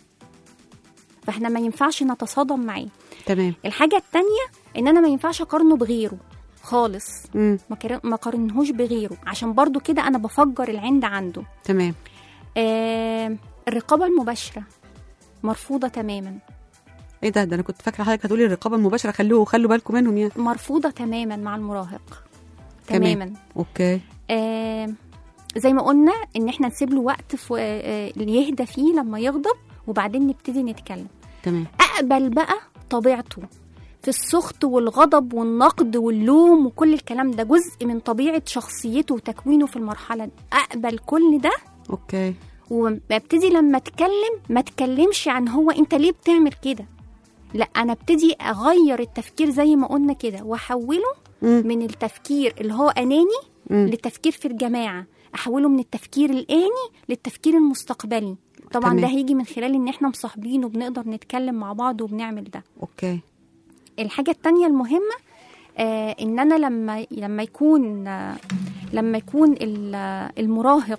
فاحنا ما ينفعش نتصادم معاه تمام الحاجه التانية ان انا ما ينفعش اقارنه بغيره خالص مم. ما كر- ما قارنهوش بغيره عشان برضو كده انا بفجر العند عنده تمام آه الرقابه المباشره مرفوضه تماما ايه ده ده انا كنت فاكره حضرتك هتقولي الرقابه المباشره خلوه خلوا بالكم منهم يعني مرفوضه تماما مع المراهق تمام. تماما اوكي آه زي ما قلنا ان احنا نسيب له وقت في آه يهدى فيه لما يغضب وبعدين نبتدي نتكلم تمام اقبل بقى طبيعته في السخط والغضب والنقد واللوم وكل الكلام ده جزء من طبيعه شخصيته وتكوينه في المرحله دي اقبل كل ده اوكي وابتدي لما اتكلم ما اتكلمش عن هو انت ليه بتعمل كده لا انا ابتدي اغير التفكير زي ما قلنا كده واحوله مم. من التفكير اللي هو اناني مم. للتفكير في الجماعه احوله من التفكير الاني للتفكير المستقبلي طبعا تمام. ده هيجي من خلال ان احنا مصاحبين وبنقدر نتكلم مع بعض وبنعمل ده اوكي الحاجة التانية المهمة آه ان انا لما لما يكون آه لما يكون ال- آه، المراهق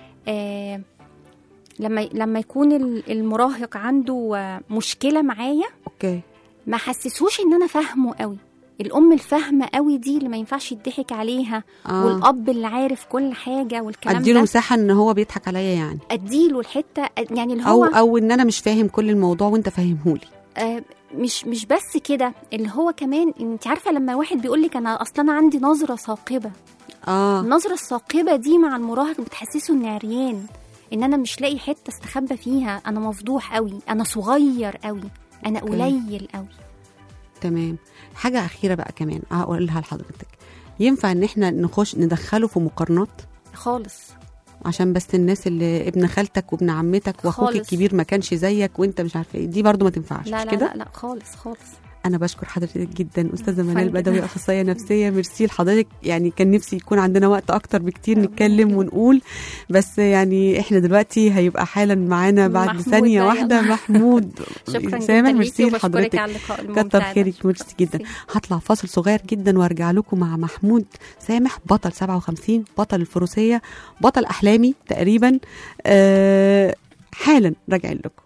آه لما لما يكون ال- المراهق عنده آه مشكلة معايا اوكي ما حسسوش ان انا فاهمه قوي الام الفاهمه قوي دي اللي ما ينفعش يضحك عليها آه. والاب اللي عارف كل حاجه والكلام اديله ده مساحه ان هو بيضحك عليا يعني اديله الحته يعني اللي او هو او ان انا مش فاهم كل الموضوع وانت فاهمهولي آه، مش مش بس كده اللي هو كمان انت عارفه لما واحد بيقول لك انا اصلا انا عندي نظره ثاقبه اه النظره الثاقبه دي مع المراهق بتحسسه انه عريان ان انا مش لاقي حته استخبى فيها انا مفضوح قوي انا صغير قوي انا أوكي. قليل قوي تمام حاجه اخيره بقى كمان هقولها لحضرتك ينفع ان احنا نخش ندخله في مقارنات خالص عشان بس الناس اللي ابن خالتك وابن عمتك واخوك خالص. الكبير ما كانش زيك وانت مش عارفه ايه دي برضو ما تنفعش لا مش لا كده لا لا خالص خالص انا بشكر حضرتك جدا استاذه منال فرق بدوي جدا. اخصائيه نفسيه ميرسي لحضرتك يعني كان نفسي يكون عندنا وقت اكتر بكتير نتكلم ونقول بس يعني احنا دلوقتي هيبقى حالا معانا بعد محمود ثانيه ده واحده يلا. محمود شكرا سامح جدا ميرسي ليكي وبشكرك لحضرتك على اللقاء الممتع كتر ده. خيرك ميرسي جدا ميرسي. هطلع فاصل صغير جدا وارجع لكم مع محمود سامح بطل 57 بطل الفروسيه بطل احلامي تقريبا أه حالا راجعين لكم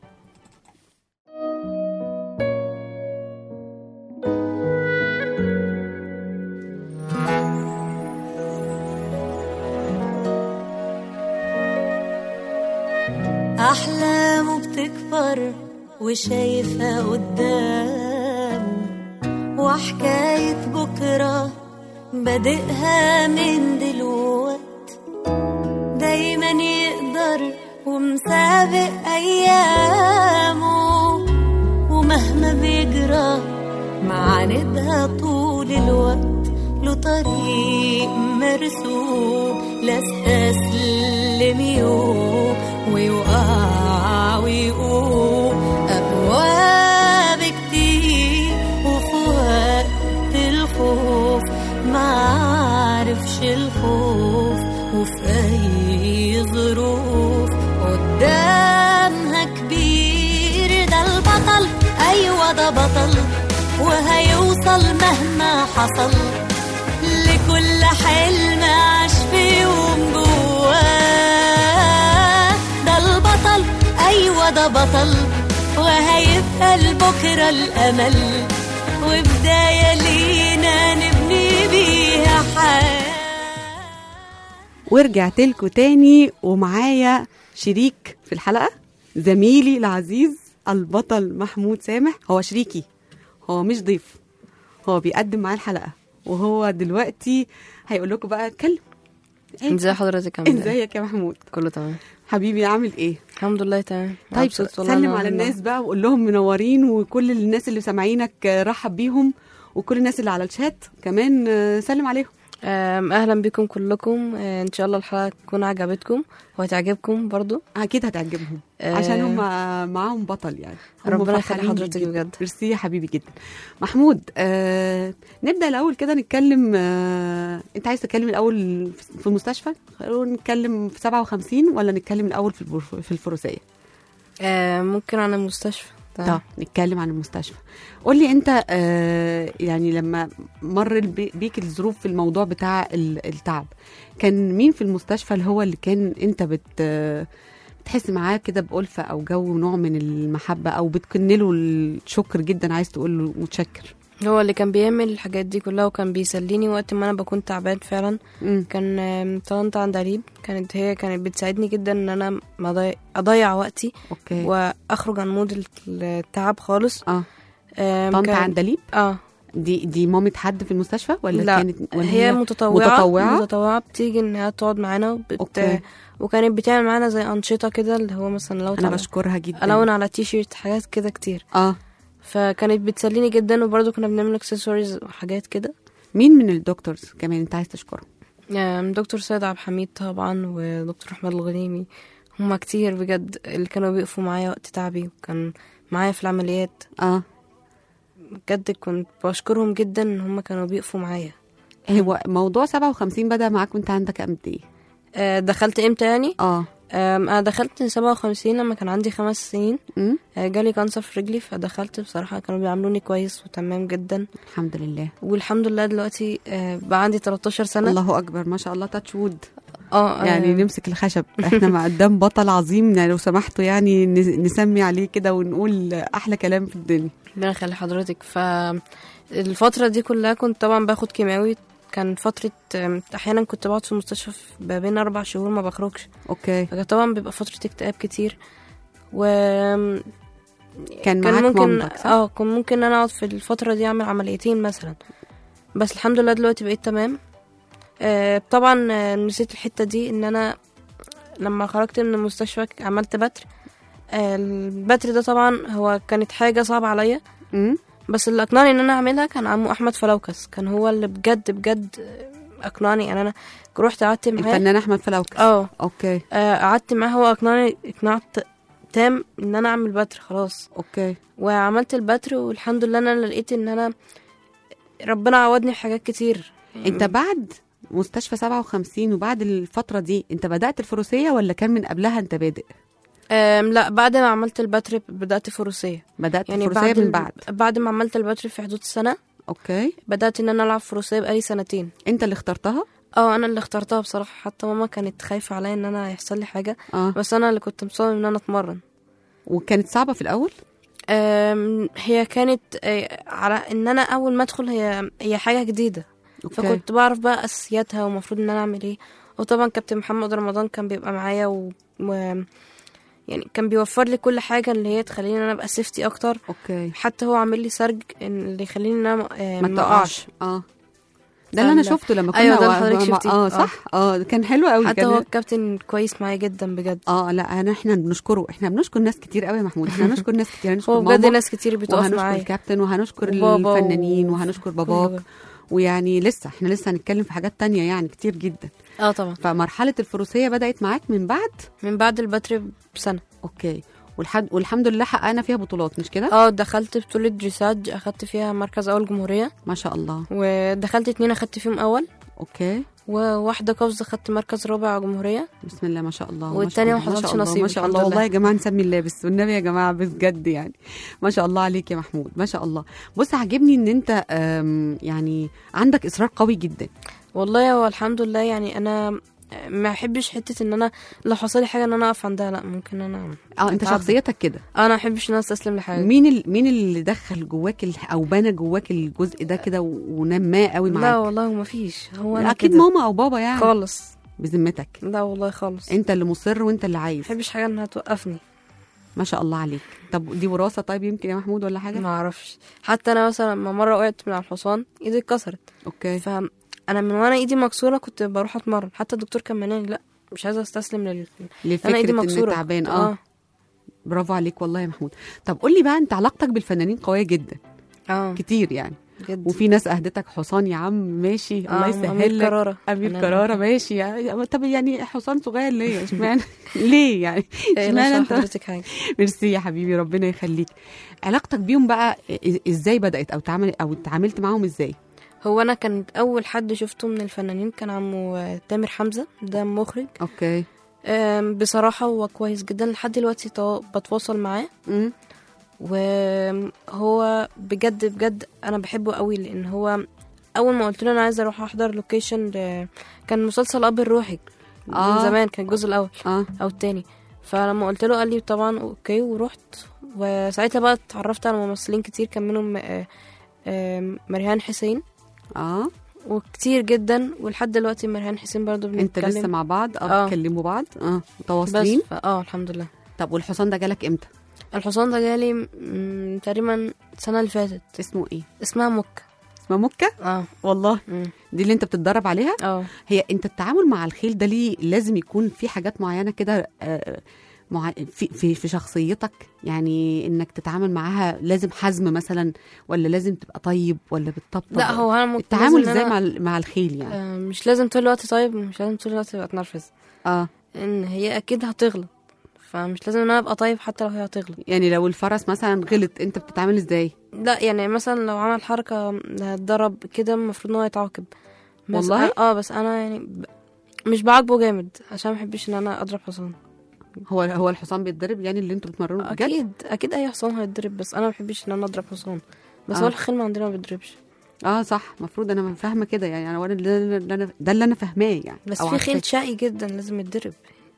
أحلامه بتكبر وشايفها قدامه وحكاية بكرة بادئها من دلوقت دايما يقدر ومسابق أيامه ومهما بيجرى معاندها طول الوقت له طريق مرسوم لا استسلم يوم ويوقع ويقوم أقوى بكتير وفي وقت الخوف معرفش الخوف وفي أي ظروف قدامها كبير ده البطل أيوة ده بطل وهيوصل مهما حصل لكل حلم عاش في يوم جواه ده البطل أيوة ده بطل وهيبقى لبكرة الأمل وبداية لينا نبني بيها حياة ورجعت لكم تاني ومعايا شريك في الحلقه زميلي العزيز البطل محمود سامح هو شريكي هو مش ضيف هو بيقدم معايا الحلقه وهو دلوقتي هيقول لكم بقى اتكلم ازي حضرتك عامل ايه؟ ازيك يا محمود كله تمام حبيبي عامل ايه الحمد لله تمام طيب مبسوط والله سلم أنا على هنا. الناس بقى وقول لهم منورين وكل الناس اللي سامعينك آه، رحب بيهم وكل الناس اللي على الشات كمان آه، سلم عليهم أم، اهلا بكم كلكم آه، ان شاء الله الحلقه تكون عجبتكم وهتعجبكم برضو اكيد هتعجبهم آه. عشان هم معاهم بطل يعني هم ربنا يخلي فرحانين حضرتك جداً. بجد. ميرسي يا حبيبي جدا محمود آه نبدا الاول كده نتكلم آه انت عايز تتكلم الاول في المستشفى خلونا نتكلم في 57 ولا نتكلم الاول في البر- في الفروسيه آه، ممكن عن المستشفى طب نتكلم عن المستشفى قول لي انت آه يعني لما مر البي- بيك الظروف في الموضوع بتاع ال- التعب كان مين في المستشفى اللي هو اللي كان انت بت آه، بتحس معاه كده بألفة او جو نوع من المحبة او بتكن له الشكر جدا عايز تقول له متشكر هو اللي كان بيعمل الحاجات دي كلها وكان بيسليني وقت ما انا بكون تعبان فعلا مم. كان آم، طنط عند قريب كانت هي كانت بتساعدني جدا ان انا ما أضيع- اضيع وقتي اوكي واخرج عن مود التعب خالص اه آم، طنط كان- عندليب اه دي دي مامة حد في المستشفى ولا لا كانت ولا هي متطوعة متطوعة؟ متطوعة بتيجي انها تقعد معانا وبت... أوكي. وكانت بتعمل معانا زي أنشطة كده اللي هو مثلا لو انا بشكرها جدا ألون على تي شيرت حاجات كده كتير اه فكانت بتسليني جدا وبرضه كنا بنعمل اكسسوارز وحاجات كده مين من الدكتورز كمان انت عايز تشكره آم، دكتور سيد عبد الحميد طبعا ودكتور أحمد الغنيمي هما كتير بجد اللي كانوا بيقفوا معايا وقت تعبي وكان معايا في العمليات اه بجد كنت بشكرهم جدا ان هما كانوا بيقفوا معايا هو موضوع 57 بدأ معاك وانت عندك قد ايه؟ آه، دخلت امتى يعني اه آم، انا دخلت 57 لما كان عندي خمس سنين أمم، آه، جالي كانسر في رجلي فدخلت بصراحة كانوا بيعاملوني كويس وتمام جدا الحمد لله والحمد لله دلوقتي آه، بقى عندي 13 سنة الله اكبر ما شاء الله تاتش وود اه آه، يعني نمسك الخشب احنا مع قدام بطل عظيم يعني لو سمحتوا يعني نس- نسمي عليه كده ونقول احلى كلام في الدنيا ربنا يخلي حضرتك فالفترة دي كلها كنت طبعا باخد كيماوي كان فترة آم، أحيانا كنت بقعد في المستشفى في ما بين أربع شهور ما بخرجش اوكي فكان طبعا بيبقى فترة اكتئاب كتير و كان معاك ممكن مامتك صح؟ اه كان ممكن انا اقعد في الفترة دي اعمل عمليتين مثلا بس الحمد لله دلوقتي بقيت تمام آه طبعا آه، نسيت الحتة دي ان انا لما خرجت من المستشفى عملت بتر آه البتر ده طبعا هو كانت حاجة صعبة عليا أمم، بس اللي اقنعني ان انا اعملها كان عمو احمد فلوكس كان هو اللي بجد بجد اقنعني يعني انا رحت قعدت معاه الفنان احمد فلوكس اه اوكي آه، قعدت معاه هو اقنعني اقناع ت- تام ان انا اعمل بتر خلاص اوكي وعملت البتر والحمد لله ان انا لقيت ان انا ربنا عوضني في حاجات كتير انت بعد مستشفى 57 وبعد الفترة دي انت بدأت الفروسية ولا كان من قبلها انت بادئ؟ أم لا بعد ما عملت البتر بدأت فروسية بدأت يعني الفروسية بعد من ال- بعد بعد ما عملت البتر في حدود سنة اوكي بدأت ان انا العب فروسية بقالي سنتين انت اللي اخترتها؟ اه انا اللي اخترتها بصراحة حتى ماما كانت خايفة عليا ان انا يحصل لي حاجة اه بس انا اللي كنت مصمم ان انا اتمرن وكانت صعبة في الأول؟ أم، هي كانت آه، على ان انا اول ما ادخل هي هي حاجة جديدة اوكي فكنت بعرف بقى اساسياتها ومفروض ان انا اعمل ايه وطبعا كابتن محمد رمضان كان بيبقى معايا و... و... يعني كان بيوفر لي كل حاجه اللي هي تخليني ان انا ابقى سيفتي اكتر اوكي حتى هو عامل لي سرج إن- اللي يخليني ان انا آه، ما ما تقعش اقعش اه ده اللي انا فال- شفته لما كنا أيوة، ده وا- اللي حضرتك مع- شفتيه. اه آه. صح اه كان حلو قوي حتى كان هو الكابتن كويس معايا جدا بجد اه لا انا احنا بنشكره احنا بنشكر ناس كتير قوي يا محمود احنا هنشكر ناس كتير هنشكر هو بجد ماما ناس كتير بتقف وهنشكر معايا الكابتن وهنشكر وبابا الفنانين و- وهنشكر كل باباك ده. ويعني لسه احنا لسه هنتكلم في حاجات تانية يعني كتير جدا اه طبعا فمرحلة الفروسية بدأت معاك من بعد من بعد البتر بسنه اوكي والحد والحمد لله حققنا فيها بطولات مش كده اه دخلت بطوله جيساج اخدت فيها مركز اول جمهوريه ما شاء الله ودخلت اتنين اخدت فيهم اول اوكي وواحده قفز اخدت مركز رابع جمهوريه بسم الله ما شاء الله ما والتانية شاء ما الله، حصلش شاء الله، نصيب ما شاء الحمد الله والله لله. يا جماعه نسمي الله بس والنبي يا جماعه بجد يعني ما شاء الله عليك يا محمود ما شاء الله بص عاجبني ان انت أم، يعني عندك اصرار قوي جدا والله هو الحمد لله يعني انا ما احبش حته ان انا لو حصل لي حاجه ان انا اقف عندها لا ممكن انا اه انت أتعب. شخصيتك كده انا ما احبش ان انا استسلم لحاجه مين ال... مين اللي دخل جواك ال... او بنى جواك الجزء ده كده و- ونماه قوي لا معاك والله ما فيش هو انا اكيد كده. ماما او بابا يعني خالص بذمتك لا والله خالص انت اللي مصر وانت اللي ما عايز احبش حاجه انها توقفني ما شاء الله عليك طب دي وراثه طيب يمكن يا محمود ولا حاجه ما اعرفش حتى انا مثلا لما مره وقعت من على الحصان ايدي اتكسرت اوكي فانا من وانا ايدي مكسوره كنت بروح اتمرن حتى الدكتور كان مناني لا مش عايزه استسلم لل انا لفكره ايدي ان مكسوره تعبان اه برافو عليك والله يا محمود طب قول لي بقى انت علاقتك بالفنانين قويه جدا اه كتير يعني بجد وفي ناس اهدتك حصان يا عم ماشي الله آه، يسهل أمير لك كرارة. امير أنا- كرارة ماشي يعني طب يعني حصان صغير ليه اشمعنى ليه يعني إيه، اشمعنى لا انت حضرتك حاجه ميرسي يا حبيبي ربنا يخليك علاقتك بيهم بقى إ- ازاي بدات او تعمل او اتعاملت معاهم ازاي هو انا كانت اول حد شفته من الفنانين كان عمو آه، تامر حمزه ده مخرج اوكي آم، بصراحه هو كويس جدا لحد دلوقتي تو- بتواصل معاه امم وهو بجد بجد انا بحبه قوي لان هو اول ما قلت له انا عايزه اروح احضر لوكيشن ل- كان مسلسل اب الروحي آه. من زمان كان الجزء الاول اه او التاني فلما قلت له قال لي طبعا اوكي ورحت وساعتها بقى اتعرفت على ممثلين كتير كان منهم آه، آه، مريهان حسين اه وكتير جدا ولحد دلوقتي مريهان حسين برضو انت بنتكلم لسه مع بعض اه آه. بتكلموا بعض اه بس متواصلين ف- اه الحمد لله طب والحصان ده جالك امتى الحصان ده جالي م- تقريبا السنه اللي فاتت اسمه ايه اسمها مك اسمها مكه اه والله مم. دي اللي انت بتتدرب عليها اه هي انت التعامل مع الخيل ده ليه لازم يكون في حاجات معينه كده آه، مع في في في شخصيتك يعني انك تتعامل معاها لازم حزم مثلا ولا لازم تبقى طيب ولا بتطبطب لا هو انا ممكن التعامل لازم إن ازاي أنا- مع ال- مع الخيل يعني آه مش لازم طول الوقت طيب مش لازم طول الوقت ابقى اتنرفز اه ان هي اكيد هتغلط فمش لازم ان انا ابقى طيب حتى لو هي هتغلط يعني لو الفرس مثلا غلط انت بتتعامل ازاي لا يعني مثلا لو عمل حركة اتضرب كده المفروض ان هو يتعاقب بس والله؟ أنا- اه بس انا يعني ب... مش بعاقبه جامد عشان ما بحبش ان انا اضرب حصان هو هو الحصان بيتضرب يعني اللي انتوا بتمرنوا بجد اكيد اكيد اي حصان هيتضرب بس انا ما بحبش ان انا اضرب حصان بس آه. هو الخيل ما عندنا ما بيتضربش اه صح المفروض انا فاهمه كده يعني انا وانا اللي اللي انا ده اللي انا فاهماه يعني بس أو في عارفاه. خيل شقي جدا لازم يتضرب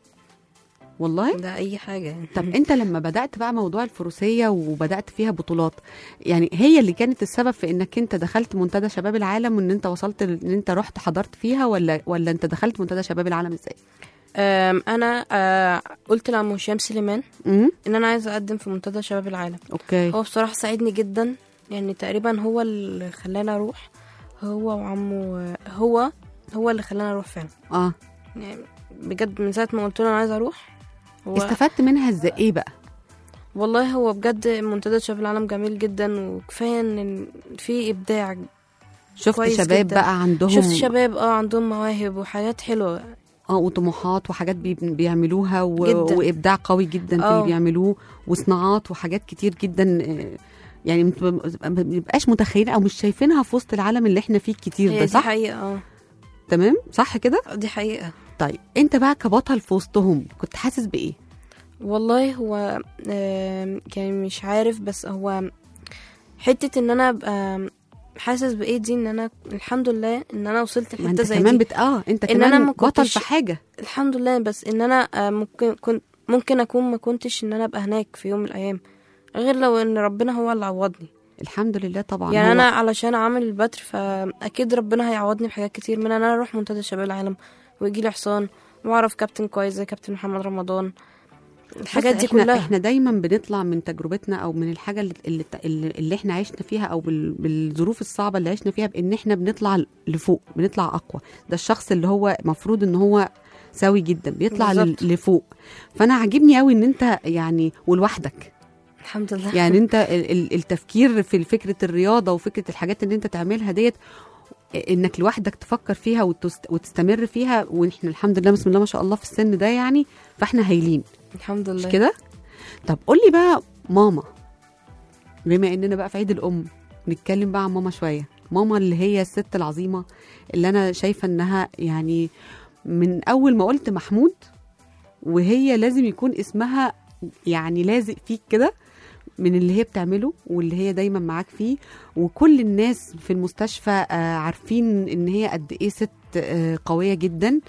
والله ده اي حاجة يعني طب انت لما بدات بقى موضوع الفروسيه وبدات فيها بطولات يعني هي اللي كانت السبب في انك انت دخلت منتدى شباب العالم وان انت وصلت ل- ان انت رحت حضرت فيها ولا ولا انت دخلت منتدى شباب العالم ازاي أم، انا آه، قلت لعمو هشام سليمان امم ان انا عايزه اقدم في منتدى شباب العالم اوكي هو بصراحه ساعدني جدا يعني تقريبا هو اللي خلاني اروح هو وعمو هو هو اللي خلاني اروح فعلا اه يعني بجد من ساعه ما قلت له انا عايزه اروح هو استفدت منها ازاي ايه بقى والله هو بجد منتدى شباب العالم جميل جدا وكفايه ان في ابداع شفت كويس شباب جدا. بقى عندهم شفت شباب اه عندهم مواهب وحاجات حلوه اه وطموحات وحاجات بي بيعملوها و... جداً. وابداع قوي جدا في اللي اه. بيعملوه وصناعات وحاجات كتير جدا آه، يعني مت- ما بنبقاش متخيلين او مش شايفينها في وسط العالم اللي احنا فيه كتير هي ده دي صح حقيقه اه تمام صح كده دي حقيقه طيب انت بقى كبطل في وسطهم كنت حاسس بايه والله هو آم، يعني مش عارف بس هو حتة ان انا ابقى حاسس بايه دي ان انا الحمد لله ان انا وصلت ما انت لحته زي كمان دي بت... اه انت إن كمان أنا ما بطل كنتش- في حاجه الحمد لله بس ان انا آه، ممكن كنت ممكن اكون ما كنتش ان انا ابقى هناك في يوم من الايام غير لو ان ربنا هو اللي عوضني الحمد لله طبعا يعني هو- انا علشان اعمل البتر فاكيد ربنا هيعوضني بحاجات كتير من ان انا اروح منتدى شباب العالم ويجي لي حصان واعرف كابتن كويس زي كابتن محمد رمضان الحاجات بص دي احنا كلها احنا دايما بنطلع من تجربتنا او من الحاجه اللي اللي, اللي, اللي احنا عشنا فيها او بال- بالظروف الصعبه اللي عشنا فيها بان احنا بنطلع لفوق بنطلع اقوى ده الشخص اللي هو مفروض ان هو سوي جدا بيطلع لل- بالظبط. لفوق فانا عاجبني قوي ان انت يعني ولوحدك الحمد لله يعني انت ال- ال- التفكير في فكره الرياضه وفكره الحاجات اللي انت تعملها ديت انك لوحدك تفكر فيها وتست- وتستمر فيها واحنا الحمد لله بسم الله ما شاء الله في السن ده يعني فاحنا هايلين الحمد مش لله كده طب قول لي بقى ماما بما اننا بقى في عيد الام نتكلم بقى عن ماما شويه ماما اللي هي الست العظيمه اللي انا شايفه انها يعني من اول ما قلت محمود وهي لازم يكون اسمها يعني لازق فيك كده من اللي هي بتعمله واللي هي دايما معاك فيه وكل الناس في المستشفى آه، عارفين ان هي قد ايه ست آه، قويه جدا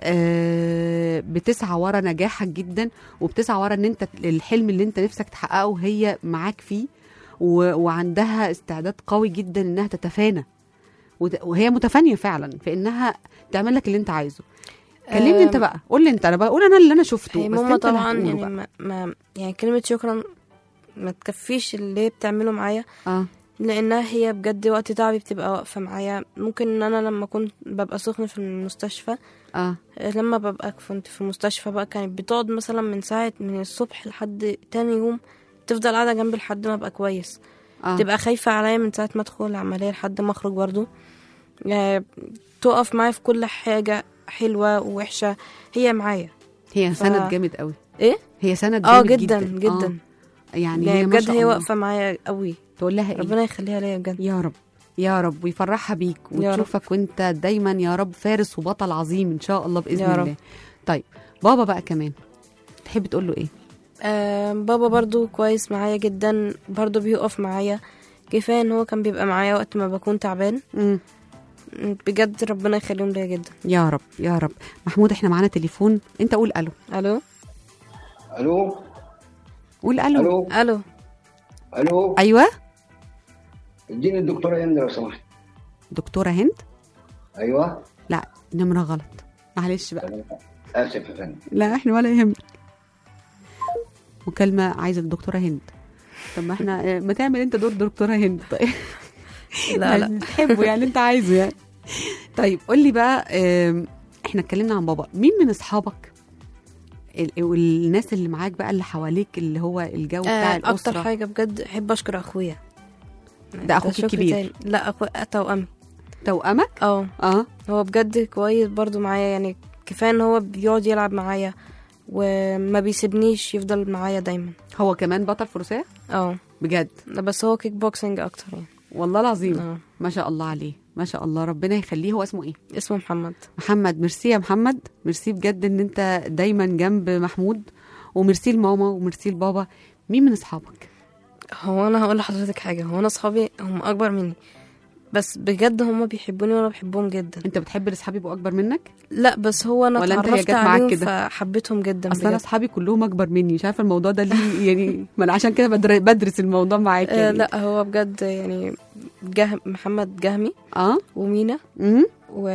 آه، بتسعى ورا نجاحك جدا وبتسعى ورا ان انت الحلم اللي انت نفسك تحققه هي معاك فيه و- وعندها استعداد قوي جدا انها تتفانى وت- وهي متفانيه فعلا في انها تعمل لك اللي انت عايزه كلمني انت أم، بقى قول لي انت انا بقول انا اللي انا شفته هي بس ماما انت اللي طبعا هتقوله يعني بقى. ما, ما يعني كلمة شكرا ما تكفيش اللي هي بتعمله معايا اه لانها هي بجد وقت تعبي بتبقى واقفة معايا ممكن ان انا لما كنت ببقى سخنة في المستشفى اه لما ببقى كنت في المستشفى بقى كانت بتقعد مثلا من ساعة من الصبح لحد تاني يوم تفضل قاعدة جنبي لحد ما ابقى كويس آه. تبقى خايفة عليا من ساعة ما ادخل العملية لحد ما اخرج برضو آه، تقف معايا في كل حاجة حلوة ووحشة هي معايا هي ف- سند جامد قوي ايه؟ هي سند اه جامد جدا جدا جدا آه. يعني يعني هي ما بجد شاء هي الله. واقفة معايا قوي تقول لها ايه ربنا يخليها ليا بجد يا رب يا رب ويفرحها بيك يا رب. وتشوفك وانت دايما يا رب فارس وبطل عظيم ان شاء الله باذن يا رب. الله طيب بابا بقى كمان تحب تقول له ايه آه بابا برضو كويس معايا جدا برضو بيقف معايا كفاية ان هو كان بيبقى معايا وقت ما بكون تعبان مم. بجد ربنا يخليهم ليا جدا يا رب يا رب محمود احنا معانا تليفون انت قول الو الو الو قول الو الو الو الو ايوه اديني الدكتوره هند لو سمحت دكتوره هند ايوه لا نمره غلط معلش بقى اسف يا فندم لا احنا ولا يهمك مكالمه عايزه الدكتوره هند طب ما احنا اه، ما تعمل انت دور دكتوره هند طيب لا لا يعني تحبه يعني انت عايزه يعني طيب قول لي بقى ام، احنا اتكلمنا عن بابا مين من اصحابك ال- والناس اللي معاك بقى اللي حواليك اللي هو الجو بتاع آه الاسره اكتر حاجة بجد احب اشكر اخويا ده اخوك شكر الكبير تاني. لا اخو توأمي توأمك اه اه هو بجد كويس برضو معايا يعني كفايه ان هو بيقعد يلعب معايا وما بيسيبنيش يفضل معايا دايما هو كمان بطل فروسيه اه بجد لا، بس هو كيك بوكسنج اكتر يعني والله العظيم اه ما شاء الله عليه ما شاء الله ربنا يخليه هو اسمه ايه اسمه محمد محمد ميرسي يا محمد ميرسي بجد ان انت دايما جنب محمود وميرسي لماما وميرسي لبابا مين من اصحابك هو انا هقول لحضرتك حاجه هو انا اصحابي هم اكبر مني بس بجد هم بيحبوني وانا بحبهم جدا انت بتحب الاصحاب يبقوا اكبر منك لا بس هو انا ولا انت هي اتعرفت جت معاك عليهم كده؟ فحبيتهم جدا اصل انا بجد اصحابي كلهم اكبر مني مش عارفه الموضوع ده ليه يعني ما انا عشان كده بدر- بدرس الموضوع معاك آه يعني لا هو بجد يعني جه محمد جهمي اه ومينا امم و...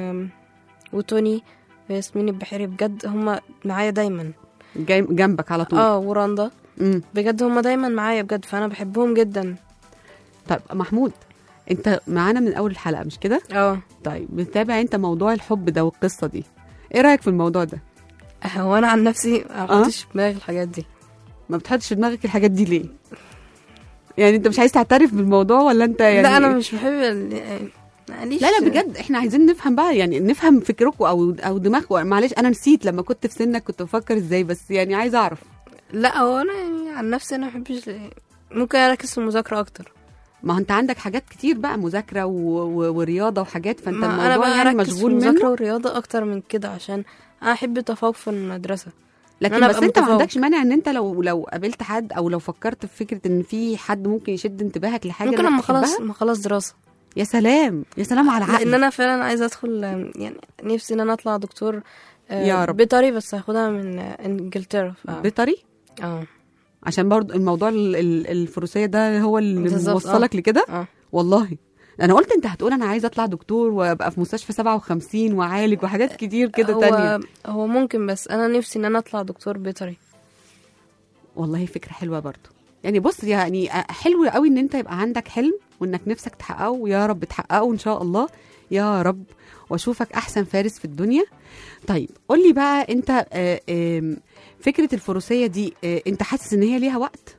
وتوني وياسمين البحيري بجد هم معايا دايما جاي جنبك على طول اه ورندا امم بجد هم دايما معايا بجد فانا بحبهم جدا طيب محمود انت معانا من اول الحلقه مش كده اه طيب بتتابع انت موضوع الحب ده والقصه دي ايه رايك في الموضوع ده هو انا عن نفسي ما آه. بحطش في دماغي الحاجات دي ما بتحطش في دماغك الحاجات دي ليه يعني انت مش عايز تعترف بالموضوع ولا انت يعني لا انا مش بحب ال- معليش لا لا بجد احنا عايزين نفهم بقى يعني نفهم فكركم او او دماغكم معلش انا نسيت لما كنت في سنك كنت بفكر ازاي بس يعني عايزه اعرف لا هو انا يعني عن نفسي انا ما بحبش ممكن اركز في المذاكره اكتر ما هو انت عندك حاجات كتير بقى مذاكره و... و... ورياضه وحاجات فانت ما الموضوع انا بقى يعني اركز في مشغول المذاكره منه والرياضه اكتر من كده عشان انا احب التفوق في المدرسه لكن أنا بس أبقى انت ما متفوق. عندكش مانع ان انت لو لو قابلت حد او لو فكرت في فكره ان في حد ممكن يشد انتباهك لحاجه ممكن انك لما خلاص تحبها؟ ما خلاص دراسه يا سلام يا سلام على العقل لان انا فعلا عايزه ادخل يعني نفسي ان انا اطلع دكتور آه، يا رب. بيطري بس هاخدها من آه، انجلترا ف... بيطري اه عشان برضو الموضوع ال- ال- الفروسيه ده هو اللي بالظبط، موصلك آه. لكده اه والله انا قلت انت هتقول انا عايزه اطلع دكتور وابقى في مستشفى 57 واعالج وحاجات كتير كده هو تانية هو ممكن بس انا نفسي ان انا اطلع دكتور بيطري والله فكره حلوه برضو يعني بص يعني حلو قوي ان انت يبقى عندك حلم وانك نفسك تحققه ويا رب تحققه ان شاء الله يا رب واشوفك احسن فارس في الدنيا طيب قول لي بقى انت آه، آم، فكره الفروسيه دي آه، انت حاسس ان هي ليها وقت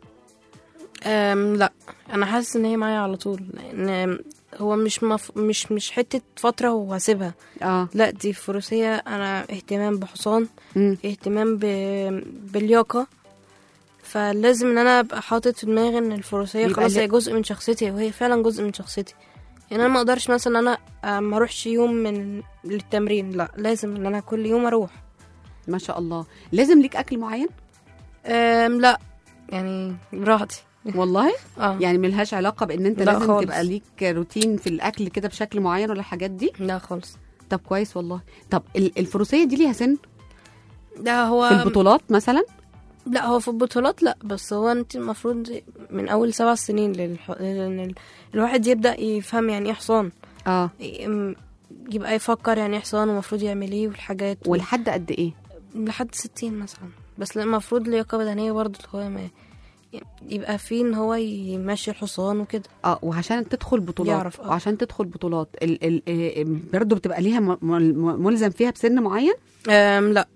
أم لا انا حاسس ان هي معايا على طول لان هو مش مف... مش مش حته فتره وهسيبها اه لا دي فروسيه انا اهتمام بحصان مم. اهتمام ب... باللياقه فلازم ان انا ابقى حاطط في دماغي ان الفروسيه يبقى خلاص لي- هي جزء من شخصيتي وهي فعلا جزء من شخصيتي يعني انا ما اقدرش مثلا ان انا آه، ما اروحش يوم من للتمرين لا لازم ان انا كل يوم اروح ما شاء الله لازم ليك اكل معين أم لا يعني براحتي والله اه يعني ملهاش علاقه بان انت لا لازم خالص. تبقى ليك روتين في الاكل كده بشكل معين ولا الحاجات دي لا خالص طب كويس والله طب ال- الفروسيه دي ليها سن ده هو في البطولات مثلا لا هو في البطولات لا بس هو انت المفروض من اول سبع سنين للح... لان ال- الواحد يبدا يفهم يعني ايه حصان اه ي- يبقى يفكر يعني ايه حصان ومفروض يعمل ايه والحاجات ولحد قد ايه لحد ستين مثلا بس لا المفروض لياقة بدنية برضه اللي هو ما يبقى فيه ان هو يمشي الحصان وكده اه وعشان تدخل بطولات يعرف، آه. وعشان تدخل بطولات ال ال آه، برضه بتبقى ليها م- م- ملزم فيها بسن معين أم لا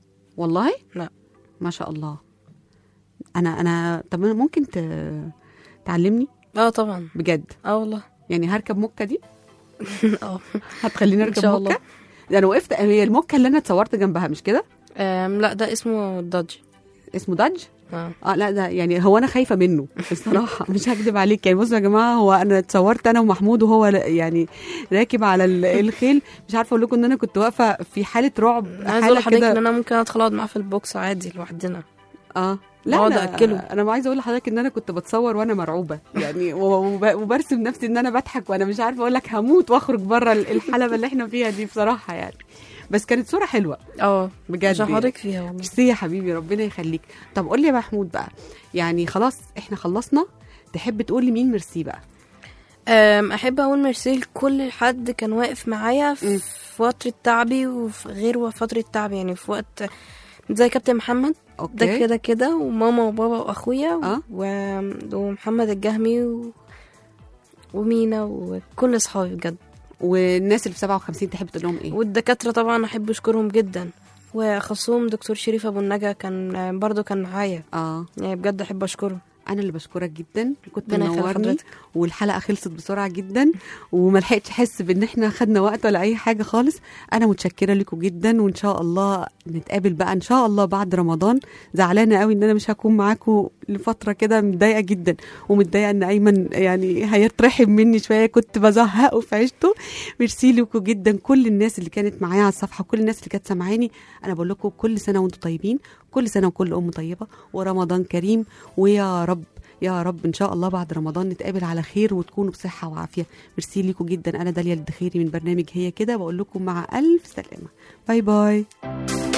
والله لا. ما شاء الله انا انا طب ممكن ت... تعلمني اه طبعا بجد اه والله يعني هركب موكا دي اه هتخليني إن اركب شاء موكا الله. ده انا وقفت هي الموكا اللي انا اتصورت جنبها مش كده آم، لا ده اسمه دادج اسمه داج اه اه لا ده يعني هو انا خايفه منه الصراحه مش هكدب عليك يعني بصوا يا جماعه هو انا اتصورت انا ومحمود وهو لا- يعني راكب على ال- الخيل مش عارفه اقول لكم ان انا كنت واقفه في حاله رعب انا عايزه حاله اقول لحضرتك كده ان انا ممكن ادخل اقعد معاه في البوكس عادي لوحدنا اه لا بقعد انا أكله. انا ما عايزه اقول لحضرتك ان انا كنت بتصور وانا مرعوبه يعني و- وب- وبرسم نفسي ان انا بضحك وانا مش عارفه اقول لك هموت واخرج بره ال- الحلبه اللي احنا فيها دي بصراحه يعني بس كانت صوره حلوه اه بجد عشان يعني. حضرتك فيها والله ميرسي يا حبيبي ربنا يخليك طب قول لي يا محمود بقى يعني خلاص احنا خلصنا تحب تقول لي مين ميرسي بقى أم، احب اقول ميرسي لكل حد كان واقف معايا مم. في فتره تعبي وفي غير فتره تعبي يعني في وقت زي كابتن محمد ده اوكي كده كده وماما وبابا واخويا آه. و... ومحمد الجهمي و... ومينا وكل اصحابي بجد والناس اللي في 57 تحب تقول لهم ايه والدكاتره طبعا احب اشكرهم جدا وخصوم دكتور شريف ابو النجا كان برضو كان معايا اه يعني بجد احب اشكره انا اللي بشكرك جدا كنت ربنا يخلي منورني حضرتك. والحلقه خلصت بسرعه جدا وما لحقتش احس بان احنا خدنا وقت ولا اي حاجه خالص انا متشكره لكم جدا وان شاء الله نتقابل بقى ان شاء الله بعد رمضان زعلانه قوي ان انا مش هكون معاكم لفتره كده متضايقه جدا ومتضايقه ان ايمن يعني هيترحم مني شويه كنت بزهقه في عيشته ميرسي لكم جدا كل الناس اللي كانت معايا على الصفحه وكل الناس اللي كانت سامعاني انا بقول لكم كل سنه وانتم طيبين كل سنه وكل ام طيبه ورمضان كريم ويا رب يا رب ان شاء الله بعد رمضان نتقابل على خير وتكونوا بصحه وعافيه ميرسي لكم جدا انا داليا الدخيري من برنامج هي كده بقول لكم مع الف سلامه باي باي